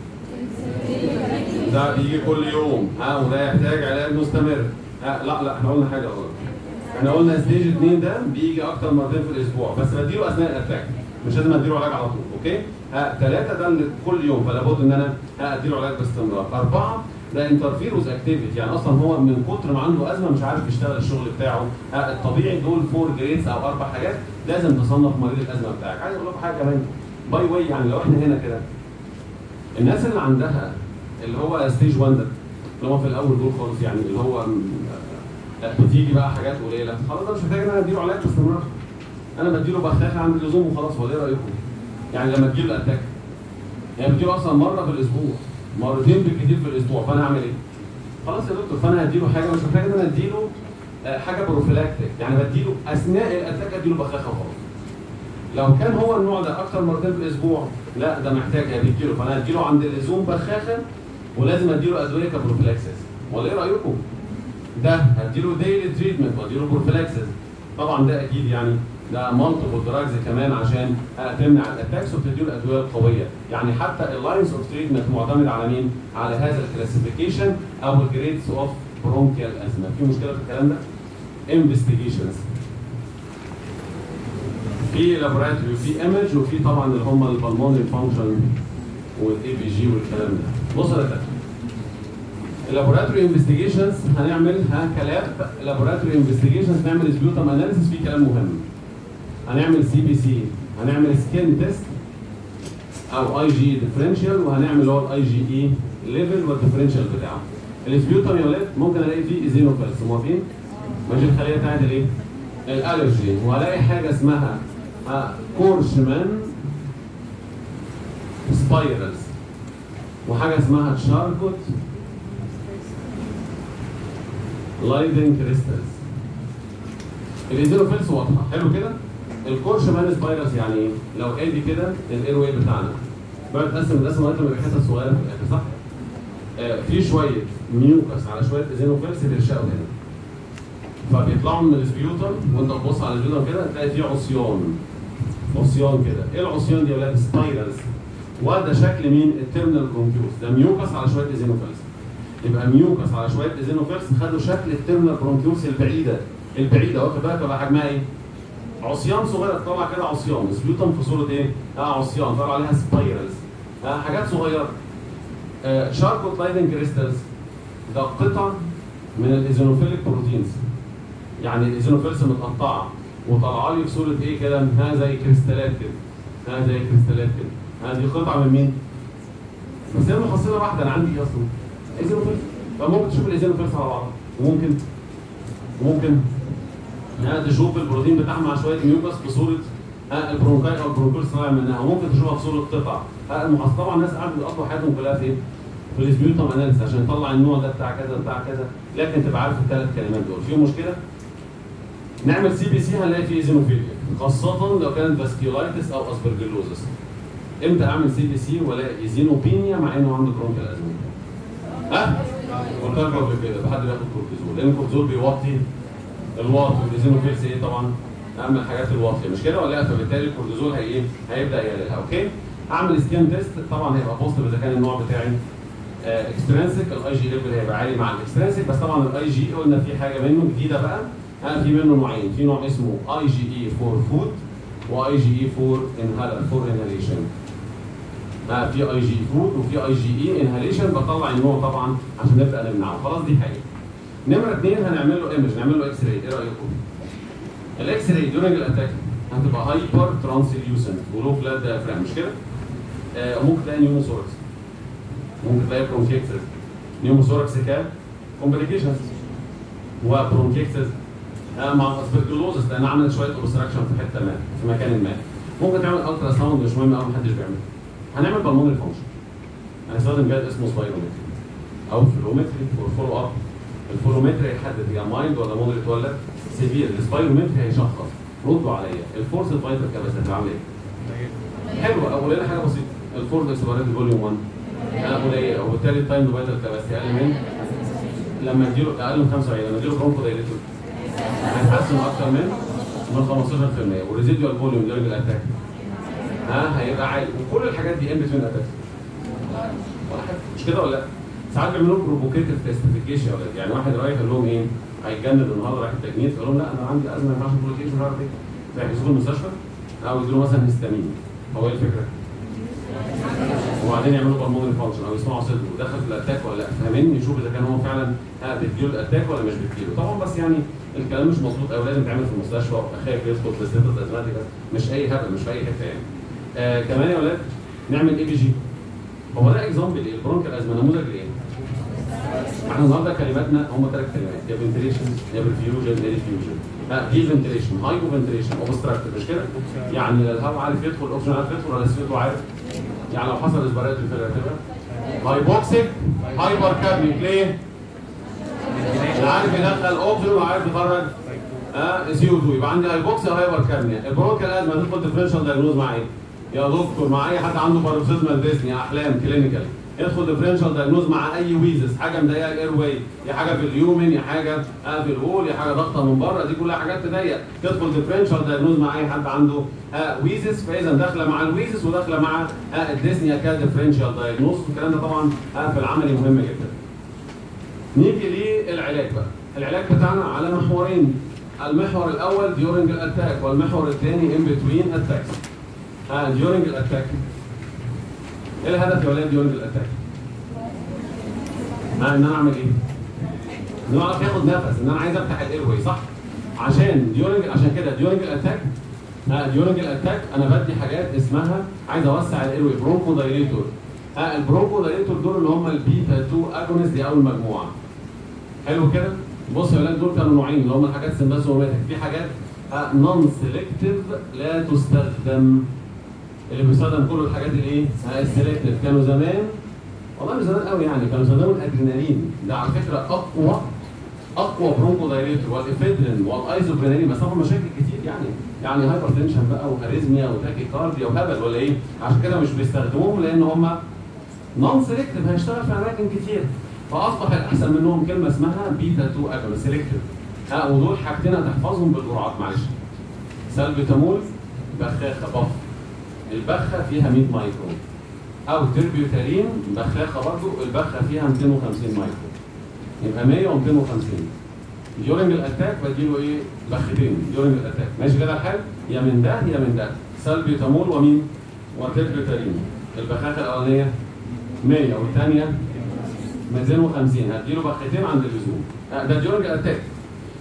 ده بيجي كل يوم ها وده يحتاج علاج مستمر ها لا لا احنا قلنا حاجه غلط احنا قلنا ستيج 2 ده بيجي اكتر من مرتين في الاسبوع بس بديله اثناء الاتاك مش لازم اديله علاج على طول اوكي ها ثلاثه ده اللي كل يوم فلا بد ان انا ها اديله علاج باستمرار اربعه ده انترفيروز اكتيفيتي يعني اصلا هو من كتر ما عنده ازمه مش عارف يشتغل الشغل بتاعه ها الطبيعي دول فور جريدز او اربع حاجات لازم تصنف مريض الازمه بتاعك عايز اقول لكم حاجه كمان باي واي يعني لو احنا هنا كده الناس اللي عندها اللي هو ستيج 1 ده اللي هو في الاول دول خالص يعني اللي هو م- آه، بتيجي بقى حاجات قليله خلاص ده مش محتاج ان انا اديله علاج باستمرار انا بديله بخاخه عند اللزوم وخلاص هو ايه رايكم؟ يعني لما تجيب الاتاك يعني بديله اصلا مره في الاسبوع مرتين بالكتير في الاسبوع فانا هعمل ايه؟ خلاص يا دكتور فانا هديله حاجه مش محتاج ان انا اديله آه، حاجه بروفيلاكتيك يعني بديله اثناء الاتاك اديله بخاخه وخلاص لو كان هو النوع ده اكتر مرتين في الاسبوع لا ده محتاج هديله فانا هديله عند اللزوم بخاخه ولازم اديله ادويه كبروفيلاكسس ولا ايه رايكم؟ ده هديله ديلي تريتمنت واديله بروفيلاكسس طبعا ده اكيد يعني ده مالتيبل دراجز كمان عشان آه، تمنع الاتاكس وبتديله الادويه القويه يعني حتى اللاينز اوف تريتمنت معتمد على مين؟ على هذا الكلاسيفيكيشن او الجريدز اوف برونكيال ازمه في مشكله في الكلام ده؟ انفستيجيشنز في لابوراتوري وفي ايمج وفي طبعا اللي هم البلمونري فانكشن والاي بي جي والكلام ده بص يا دكتور اللابوراتوري انفستيجيشنز هنعمل ها كلاب لابوراتوري انفستيجيشنز نعمل سبيوتم اناليسيس في كلام مهم هنعمل سي بي سي هنعمل سكين تيست او اي جي ديفرنشال وهنعمل اللي هو الاي جي اي ليفل والديفرنشال بتاعه السبيوتم يا ولاد ممكن الاقي فيه ايزينوفيلز موافقين؟ ماشي الخليه بتاعت الايه؟ الالرجي وهلاقي حاجه اسمها آه، كورشمان سبايرلز وحاجه اسمها تشاركوت لايدن كريستالز الايزينوفيلز واضحه حلو كده الكورشمان سبايرلز يعني ايه؟ لو ادي كده الاير واي بتاعنا بقى تقسم الرسمه لغايه ما يبقى حته صغيره في الاخر صح؟ آه في شويه ميوكس على شويه ايزينوفيلز بيرشقوا هنا فبيطلعوا من السبيوتر وانت تبص على السبيوتر كده تلاقي فيه عصيان عصيان كده ايه العصيان دي يا ولاد سبايرلز وده شكل مين التيرمينال برونكيوس ده ميوكس على شويه ايزينوفيلز يبقى ميوكس على شويه ايزينوفيلز خدوا شكل التيرمينال برونكيوس البعيده البعيده واخد بالك بقى حجمها ايه عصيان صغيره طالع كده عصيان سبيوتم في صوره ايه اه عصيان طالع عليها سبايرلز آه حاجات صغيره آه شاركوت لايدن كريستالز ده قطع من الايزينوفيليك بروتينز يعني الايزينوفيلز متقطعه وطالعه لي في صوره ايه كده ها زي كريستالات كده ها زي كريستالات كده ها دي قطعه من مين؟ بس هي محصله واحده انا عندي ايه اصلا؟ ايزينوفيلز فممكن تشوف الايزينوفيلز على بعض وممكن ممكن ها تشوف البروتين بتاعها مع شويه ميوكس في صوره ها البرونكاي او البرونكولس طالع منها وممكن تشوفها في صوره قطع ها المحصله طبعا الناس قاعده بيقضوا حياتهم كلها في ايه؟ في الاسبيوتم اناليسيس عشان يطلع النوع ده بتاع كذا بتاع كذا لكن تبقى عارف الثلاث كلمات دول في مشكله نعمل سي بي سي هنلاقي فيه ايزينوفيليا خاصه لو كانت فاسكيولايتس او اسبرجلوزس امتى اعمل سي بي سي والاقي ايزينوبينيا مع انه عنده برونكيال ازمه ها قلت لكم قبل كده حد بياخد كورتيزول لان الكورتيزول بيوطي الواطي والايزينوفيلز ايه طبعا اهم الحاجات الواطيه مش كده ولا لا فبالتالي الكورتيزول هي ايه هيبدا يقللها اوكي اعمل سكان تيست طبعا هيبقى بوزيتيف اذا كان النوع بتاعي اكسترنسك الاي جي ليفل هيبقى عالي مع الاكسترنسك بس طبعا الاي جي قلنا في حاجه منه جديده بقى ها في منه نوعين في نوع اسمه اي جي اي فور فود واي جي اي فور انهالر فور انهاليشن ها في اي جي فود وفي اي جي اي انهاليشن بطلع النوع طبعا عشان نبدا نمنعه خلاص دي حاجه نمره اثنين هنعمل له ايمج نعمل له اكس راي ايه رايكم؟ الاكس راي دورنج الاتاك هتبقى هايبر ترانسليوسنت ولو فلات ديافرام مش كده؟ آه ممكن تلاقي نيوموثوركس ممكن تلاقي برونكيكسس نيوموثوركس كام؟ كومبليكيشنز وبرونكيكسس آه مع اسبرجلوزس لان عملت شويه اوبستراكشن في حته ما في مكان ما ممكن تعمل الترا ساوند مش مهم قوي محدش بيعمله هنعمل بالمونري فانكشن هنستخدم جهاز اسمه سبايرومتري او فلومتري فولو اب الفولومتري هيحدد هي مايلد ولا مودريت ولا سيفير السبايرومتري هيشخص ردوا عليا الفورس فايتر كاباسيتي هتبقى عامله ايه؟ حلوه اقول لنا حاجه بسيطه الفورس اكسبيريت فوليوم 1 انا قليله وبالتالي التايم فايتر كاباسيتي اقل من لما اديله اقل من 75 لما اديله برونكو دايليتور هيتحسن اكتر من من 15% والريزيدوال فوليوم ديورنج الاتاك ها هيبقى عالي وكل الحاجات دي ان بتوين اتاك مش كده ولا لا؟ ساعات بيعملوا بروفوكيتيف تيستيفيكيشن يا ولاد يعني واحد رايح يقول لهم ايه هيتجنن النهارده رايح التجنيد يقول لهم لا انا عندي ازمه ما ينفعش بروفوكيشن مش عارف ايه فيحجزوه المستشفى او يدوا مثلا هيستامين هو ايه الفكره؟ وبعدين يعملوا بالمونري فانكشن او يسمعوا صدره دخل في الاتاك ولا لا فاهمين يشوف اذا كان هو فعلا ها بتجيله الاتاك ولا مش بتجيله طبعا بس يعني الكلام مش مظبوط قوي لازم يتعمل في المستشفى وابقى خايف يدخل في ستيتس ازماتيك مش اي هبل مش في اي حته يعني آه كمان يا ولاد نعمل اي بي جي هو ده اكزامبل ايه البرونكال ازمه نموذج لايه؟ احنا النهارده كلماتنا هم ثلاث كلمات يا فنتريشن يا برفيوجن يا ديفيوجن لا دي فنتريشن هايبو فنتريشن اوبستراكتيف مش كده؟ يعني لا الهواء عارف يدخل الاوكسجين عارف يدخل ولا سيوته عارف يعني لو حصل اسبرات في هتبقى هايبوكسيك هايبر كابنيك ليه؟ لا عارف يدخل اوكسجين وعارف يخرج اه سي او 2 يبقى عندي هايبوكسيا وهايبر كابنيا البرونكال ازمه تدخل ديفرنشال دايجنوز مع ايه؟ يا دكتور مع اي حد عنده باروكسيزمال ديسني احلام كلينيكال يدخل ديفرنشال دايجنوز مع اي ويزس حاجه مضايقه الاير واي يا حاجه في اليومن يا حاجه آه في الهول يا حاجه ضغطه من بره دي كلها حاجات تضيق تدخل ديفرنشال دايجنوز مع اي حد عنده آه ويزس فاذا داخله مع الويزس وداخله مع آه الديسنيا كديفرنشال دايجنوز والكلام ده طبعا آه في العملي مهم جدا. نيجي للعلاج بقى العلاج بتاعنا على محورين المحور الاول ديورنج الاتاك والمحور الثاني ان بتوين اتاكس ها ديورنج الاتاك ايه الهدف يا ولاد ديورنج الاتاك؟ ها ان انا اعمل ايه؟ ان انا اعرف ياخد نفس ان انا عايز افتح الاير صح؟ عشان ديورنج عشان كده ديورنج الاتاك ها ديورنج الاتاك انا بدي حاجات اسمها عايز اوسع الاير واي برونكو دايليتور ها البرونكو دايليتور دول اللي هم البيتا 2 اجونست دي اول مجموعه حلو كده؟ بص يا ولاد دول كانوا نوعين اللي هم الحاجات سمباسوماتيك في حاجات نون سيلكتيف لا تستخدم اللي بيستخدم كل الحاجات الايه؟ السيلكتيف كانوا زمان والله مش زمان قوي يعني كانوا يستخدموا الادرينالين ده على فكره اقوى اقوى برونكو دايريتور والافيدرين والايزوبرينالين بس طبعا مشاكل كتير يعني يعني هايبر تنشن بقى واريزميا وتاكي كارديا وهبل ولا ايه؟ عشان كده مش بيستخدموهم لان هم نون سيلكتيف هيشتغل في اماكن كتير فاصبح الاحسن منهم كلمه اسمها بيتا 2 اجونست سيلكتيف ها ودول حاجتين هتحفظهم بالجرعات معلش سلبيتامول بخاخه بف البخه فيها 100 مايكرو او تربيوتالين بخاخه برضو البخه فيها 250 مايكرو يبقى 100 و250 ديورنج الاتاك بديله ايه بختين ديورنج الاتاك ماشي كده الحال يا من ده يا من ده سلبيوتامول ومين وتربيوتالين البخاخه الاولانيه 100 والثانيه 250 هديله بختين عند اللزوم ده ديورنج الاتاك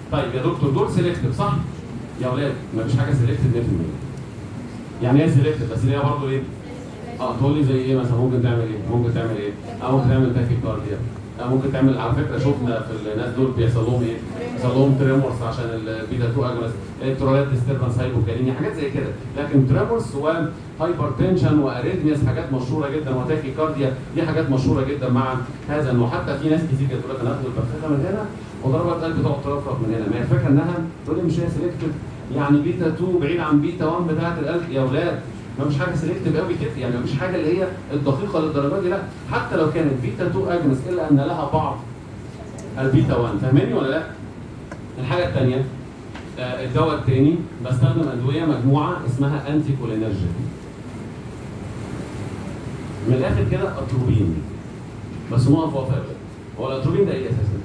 طيب يا دكتور دول سيلكتيف صح؟ يا اولاد مفيش حاجه سيلكتيف 100% يعني ايه سيلكتيف بس ليها برضه ايه؟ اه تقول لي زي ايه مثلا ممكن تعمل ايه؟ ممكن تعمل ايه؟ اه ممكن تعمل تاكي كارديا اه ممكن تعمل على فكره شفنا في الناس دول بيحصل لهم ايه؟ بيحصل لهم تريمورس عشان البيتا 2 اجونست الكترولات ديستربنس هايبوكاليميا حاجات زي كده لكن تريمورس وهايبر تنشن واريثمياس حاجات مشهوره جدا وتاكي كارديا دي حاجات مشهوره جدا مع هذا انه حتى في ناس كتير كانت تقول لك انا اخد البخاخه من هنا وضربت قلبي تقعد ترفرف من هنا ما هي الفكره انها تقول لي مش هي سيلكتيف يعني بيتا 2 بعيد عن بيتا 1 بتاعت القلب يا اولاد ما مش حاجه سيلكتيف قوي كده يعني مش حاجه اللي هي الدقيقه للدرجه دي لا حتى لو كانت بيتا 2 اجنس الا ان لها بعض البيتا 1 فاهماني ولا لا؟ الحاجه الثانيه آه الدواء الثاني بستخدم ادويه مجموعه اسمها انتي كولينرجيك من الاخر كده اتروبين بس نقف وقفه هو الاتروبين ده ايه اساسا؟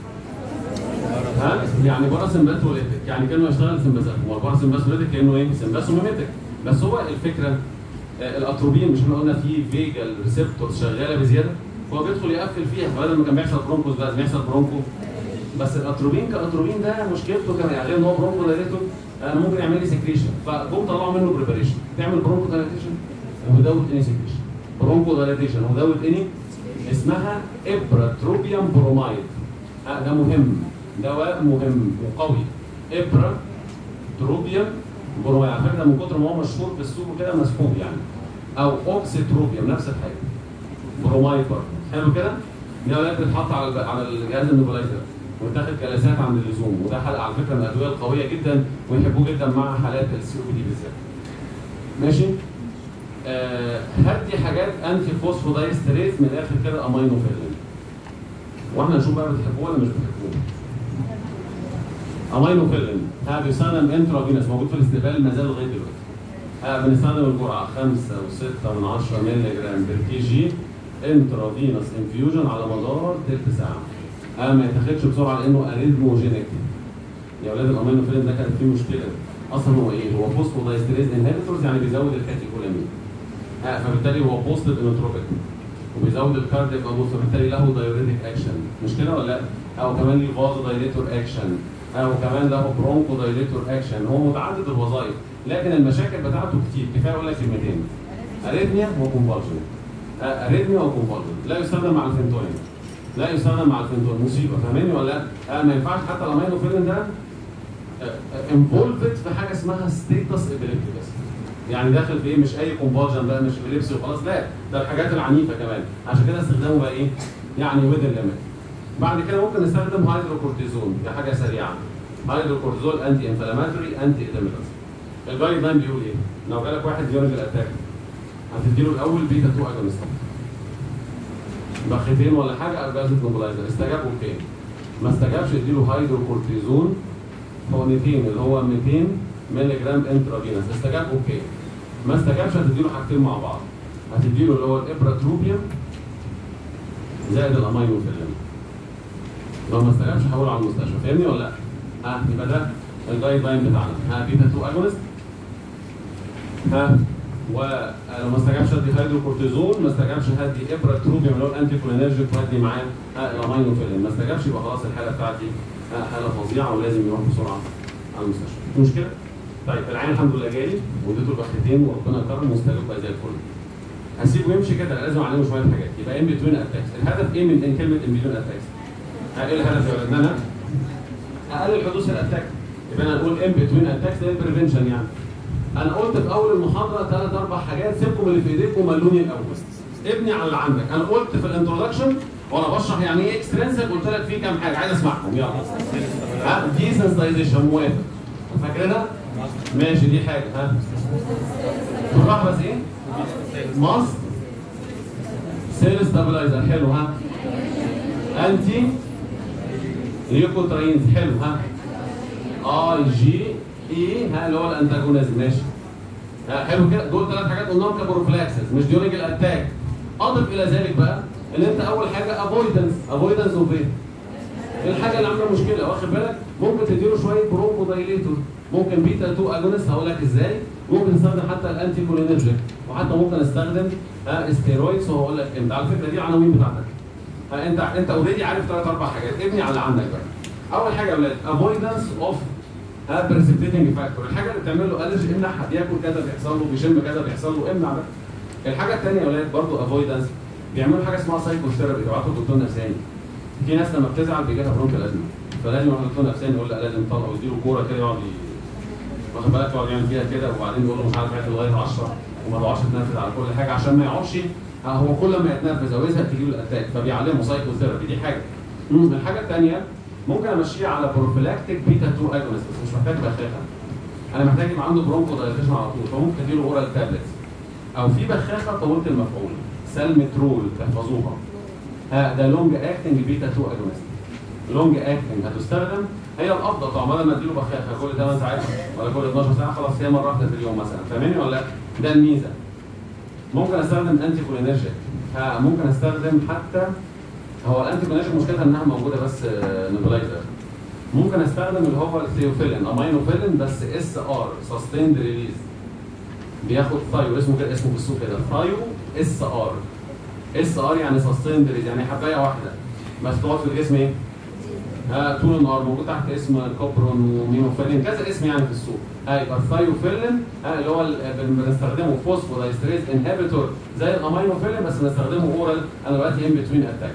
ها؟ يعني باراسمباثوليتك يعني كانه يشتغل سمباثات هو الباراسمباثوليتك كانه ايه؟ سمباثوميميتك بس هو الفكره آه الاتروبين مش احنا قلنا فيه فيجال ريسبتورز شغاله بزياده هو بيدخل يقفل فيها بدل ما كان بيحصل برونكوس بقى بيحصل برونكو بس الاتروبين كاتروبين ده مشكلته كمان يعني غير ان هو برونكو دايليتور انا ممكن يعمل لي سكريشن فجم طلعوا منه بريبريشن تعمل برونكو دايليتيشن ودوت اني سكريشن برونكو دايليتيشن ودوت اني اسمها ابراتروبيوم برومايد آه ده مهم دواء مهم وقوي ابرا تروبيوم برومايد على فكره من كتر ما هو مشهور في السوق كده مسحوب يعني او اوكسيتروبيوم نفس الحاجه برومايد برضه حلو كده ده ولاد بتتحط على على الجهاز النوبلايزر وتاخد جلسات عند اللزوم وده حلقه على فكره من الادويه القويه جدا ويحبوه جدا مع حالات السي او دي بالذات ماشي آه هدي حاجات انتي فوسفودايستريز من الاخر كده امينو فيلين واحنا نشوف بقى بتحبوه ولا مش بتحبوه امينو فيلين ها بيستخدم انترافينوس موجود في الاستقبال ما زال لغايه دلوقتي ها بنستخدم الجرعه 5 و6 من 10 مللي جرام بير كي جي انترافينوس انفيوجن على مدار تلت ساعه اه ما يتاخدش بسرعه لانه اريثموجينيك يا اولاد الامينو فيلين ده كانت فيه مشكله اصلا هو ايه؟ هو فوسفودايستريز انهبيتورز يعني بيزود الكاتيكولامين اه فبالتالي هو بوستد انوتروبيك وبيزود الكاردياك ابوس فبالتالي له دايوريتك اكشن مش كده ولا لا؟ او كمان ليه فازو دايليتور اكشن او كمان له برونكو دايليتور اكشن هو متعدد الوظائف لكن المشاكل بتاعته كتير كفايه اقول لك كلمتين اريثميا وكونفالجن اريثميا وكونفالجن لا يستخدم مع الفنتولين لا يستخدم مع الفنتولين مصيبه فاهمني ولا لا؟ آه ما ينفعش حتى الامينو فيلين ده انفولفد في حاجه اسمها ستيتس ابيليبتيكس يعني داخل في ايه مش اي كونفالجن بقى مش ابيليبسي وخلاص لا ده الحاجات العنيفه كمان عشان كده استخدامه بقى ايه؟ يعني وذ الليميت بعد كده ممكن نستخدم هيدروكورتيزون دي حاجه سريعه هيدروكورتيزول انتي انفلاماتوري انتي اديميترز الجايد لاين بيقول ايه؟ لو جالك واحد ديورنج الاتاك هتديله الاول بيتا 2 اجونست بختين ولا حاجه ارجازت نوبلايزر استجاب اوكي ما استجابش اديله هيدروكورتيزون حقنتين اللي هو 200 مللي جرام انترافينوس استجاب اوكي ما استجابش هتديله حاجتين مع بعض هتديله اللي هو الابراتروبيوم زائد الامينو فيلم لو ما استجابش هحوله على المستشفى فاهمني ولا لا؟ ها يبقى ده الجايد لاين بتاعنا ها بيتا 2 اجونست ها ولو ما استجابش هدي هيدروكورتيزون ما استجابش هدي ابراتروبيوم اللي هو الانتي كولينرجيك وهدي معاه الامينو فيلم ما استجابش يبقى خلاص الحاله بتاعتي حاله فظيعه ولازم يروح بسرعه على المستشفى مش مشكله؟ طيب العين الحمد لله جالي واديته البختين وربنا كرم واستجاب بقى زي الفل هسيبه يمشي كده لازم اعلمه شويه حاجات يبقى ان بتوين اتاكس الهدف ايه من كلمه ان بتوين اتاكس؟ ايه الهدف يا ولاد ان انا اقلل حدوث الاتاك يبقى انا نقول ان بتوين اتاكس ده البريفنشن يعني انا قلت في اول المحاضره ثلاث اربع حاجات سيبكم اللي في ايديكم ملوني الاول ابني على اللي عندك انا قلت في الانترودكشن وانا بشرح يعني ايه اكسترنسك قلت لك فيه كام حاجه عايز اسمعهم يلا ها دي سنسيتايزيشن موافق فاكرينها؟ ماشي دي حاجه ها بالراحه بس ايه؟ ماست سيل ستابلايزر حلو ها انتي ليوكوتراينز حلو ها اي جي اي ها اللي هو الانتاجونيزم ماشي ها حلو كده دول ثلاث حاجات قلناهم كبروفلاكسس مش ديورنج الاتاك اضف الى ذلك بقى ان انت اول حاجه افويدنس افويدنس اوف ايه؟ الحاجه اللي عامله مشكله واخد بالك ممكن تديله شويه برونكو دايليتور ممكن بيتا 2 اجونست هقول لك ازاي ممكن نستخدم حتى الانتي كولينرجيك وحتى ممكن استخدم ها استيرويدز وهقول لك امتى على فكره دي العناوين بتاعتك ها انت انت اوريدي عارف ثلاث اربع حاجات ابني على اللي عندك بقى اول حاجه يا اولاد افويدنس اوف بريسبتيتنج فاكتور الحاجه اللي بتعمل له الرجي امنعها بياكل كذا بيحصل له بيشم كذا بيحصل له امنع ده الحاجه الثانيه يا اولاد برضو افويدنس بيعملوا حاجه اسمها سايكوثيرابي يبعتوا دكتور نفساني في ناس لما بتزعل بيجي لها برونك الازمه فلازم يروح دكتور نفساني يقول لا لازم يطلع ويديله كوره كده يقعد ي- واخد بالك يقعد يعمل فيها كده وبعدين يقول له مش عارف يعمل لغايه 10 وما تقعدش تنفذ على كل حاجه عشان ما يقعدش آه، هو كل ما يتنفذ او يزهق تجيله الاتاك فبيعلمه سايكوثيرابي دي حاجه مم، الحاجه الثانيه ممكن امشيه على بروفيلاكتيك بيتا 2 اجونست بس مش محتاج بخاخه انا محتاج يبقى عنده برونكو دايليتيشن على طول فممكن اديله اورال تابلتس او في بخاخه طويله المفعول سلمترول تحفظوها ها ده لونج اكتنج بيتا 2 اجونست لونج اكتنج هتستخدم هي الافضل طبعا بدل ما اديله بخاخه كل 8 ساعات ولا كل 12 ساعه خلاص هي مره واحده في اليوم مثلا فاهمني ولا لا؟ ده الميزه ممكن استخدم انتي كولينرجيك ها ممكن استخدم حتى هو الانتي كولينرجيك مشكلتها انها موجوده بس نيبلايزر ممكن استخدم اللي هو الثيوفيلين امينوفيلين بس اس ار سستيند ريليز بياخد ثايو اسمه كده اسمه في السوق كده ثايو اس ار اس ار يعني سستيند ريليز يعني حبايه واحده بس تقعد في الجسم ايه؟ ها طول النهار موجود تحت اسم كوبرون ومينوفيلين كذا اسم يعني في السوق ها يبقى الثايوفيلين ها اللي هو ال- بنستخدمه فوسفودايستريز انهبيتور زي الامينوفيلين بس بنستخدمه اورال انا دلوقتي ان بتوين اتاكس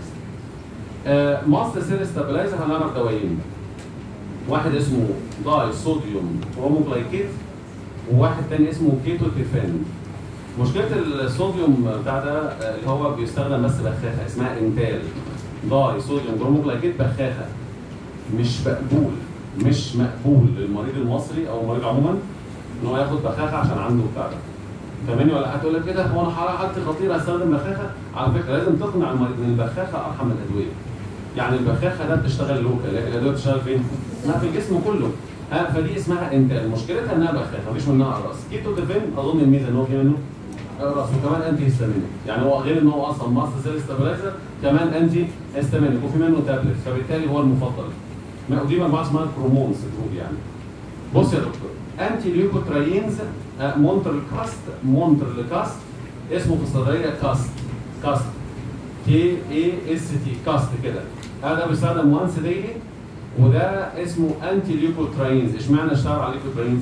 ماست سيل ستابلايزر هنعرف دوايين واحد اسمه داي صوديوم بروموجلايكيت وواحد تاني اسمه كيتوتيفين مشكله الصوديوم بتاع ده آه، اللي هو بيستخدم بس بخاخه اسمها انتال داي صوديوم بروموجلايكيت بخاخه مش مقبول مش مقبول للمريض المصري او المريض عموما ان هو ياخد بخاخه عشان عنده بتاع ده فاهماني ولا هتقول لك كده هو انا حالتي خطيره استخدم بخاخه على فكره لازم تقنع المريض ان البخاخه ارحم من الادويه يعني البخاخه ده بتشتغل لوكال لكن الادويه بتشتغل فين؟ لا في الجسم كله ها فدي اسمها انتال مشكلتها انها بخاخه مفيش منها اقراص كيتو ديفين اظن الميزه ان هو في منه اقراص وكمان انتي هيستامينيك يعني هو غير ان هو اصلا ماست سيل ستابلايزر كمان انتي هيستامينيك وفي منه تابلت فبالتالي هو المفضل ما ودي مجموعه اسمها كرومونز جروب يعني بص يا دكتور انتي ليوكوتراينز آه، مونترل كاست مونترل كاست اسمه في الصيدليه كاست كاست كي اي اس تي كاست كده هذا بيستخدم وانس ديلي وده اسمه انتي ليوكوتراينز اشمعنى اشتغل على ليوكوتراينز؟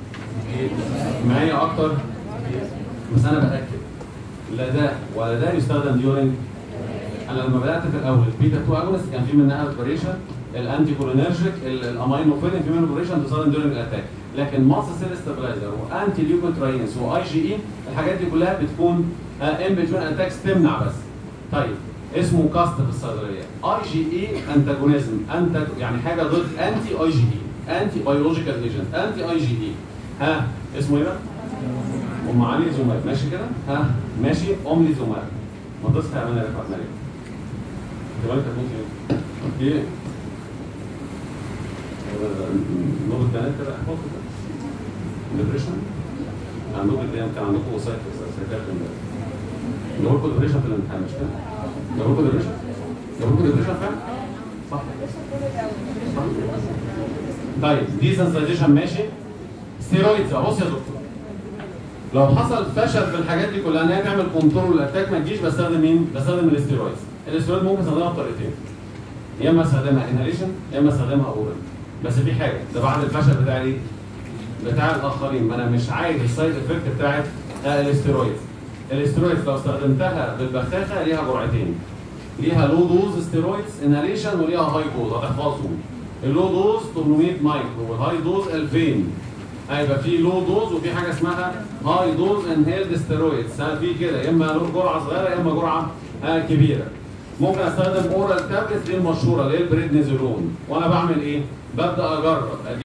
معايا اكتر بس انا باكد لا ده ولا ده يستخدم ديورنج انا لما بدات في الاول بيتا 2 اجونست كان في منها اوبريشن الانتي كولينرجيك الامينوفيلين في منها اوبريشن تستخدم ديورنج الاتاك لكن ماست سيل ستابلايزر وانتي ليوكوتراينز واي جي اي الحاجات دي كلها بتكون ام بتوين اتاكس تمنع بس طيب اسمه كاست في الصيدليه اي جي اي انتاجونيزم انت يعني حاجه ضد انتي اي جي اي انتي بيولوجيكال ايجنت انتي اي جي اي ها اسمه ايه بقى؟ ام علي زومات ماشي كده ها ماشي ام لي زومات ما تصحى يا امانه يا رفعت مريم انت بالك هتموت ايه؟ ايه؟ نوبل البنات كده احفظ كده ديبريشن عندكم الدنيا كان عندكم وسايت سايكاتري جابوا لكم ديبريشن في الامتحان مش كده؟ جابوا لكم ديبريشن؟ جابوا لكم ديبريشن فعلا؟ صح صح طيب دي سنسيزيشن ماشي ستيرويدز بص يا دكتور لو حصل فشل في الحاجات دي كلها ان هي تعمل كنترول الاتاك ما تجيش بستخدم مين؟ بستخدم الاستيرويدز. الاستيرويد ممكن استخدمها بطريقتين. يا اما استخدمها انهاليشن يا اما استخدمها اورال. بس في حاجه ده بعد الفشل بتاع ايه؟ بتاع الاخرين ما انا مش عايز السايد افكت بتاعت آه، الاستيرويدز. الاستيرويدز لو استخدمتها بالبخاخه ليها جرعتين. ليها لو دوز ستيرويدز انهاليشن وليها هاي دوز هتحفظهم. اللو دوز 800 مايكرو والهاي دوز 2000 هيبقى في لو دوز وفي حاجه اسمها هاي دوز انهيلد ستيرويدز في كده يا اما جرعه صغيره يا اما جرعه آه، كبيره ممكن استخدم اورال تابلت دي المشهوره اللي هي البريدنيزولون وانا بعمل ايه؟ ببدا اجرب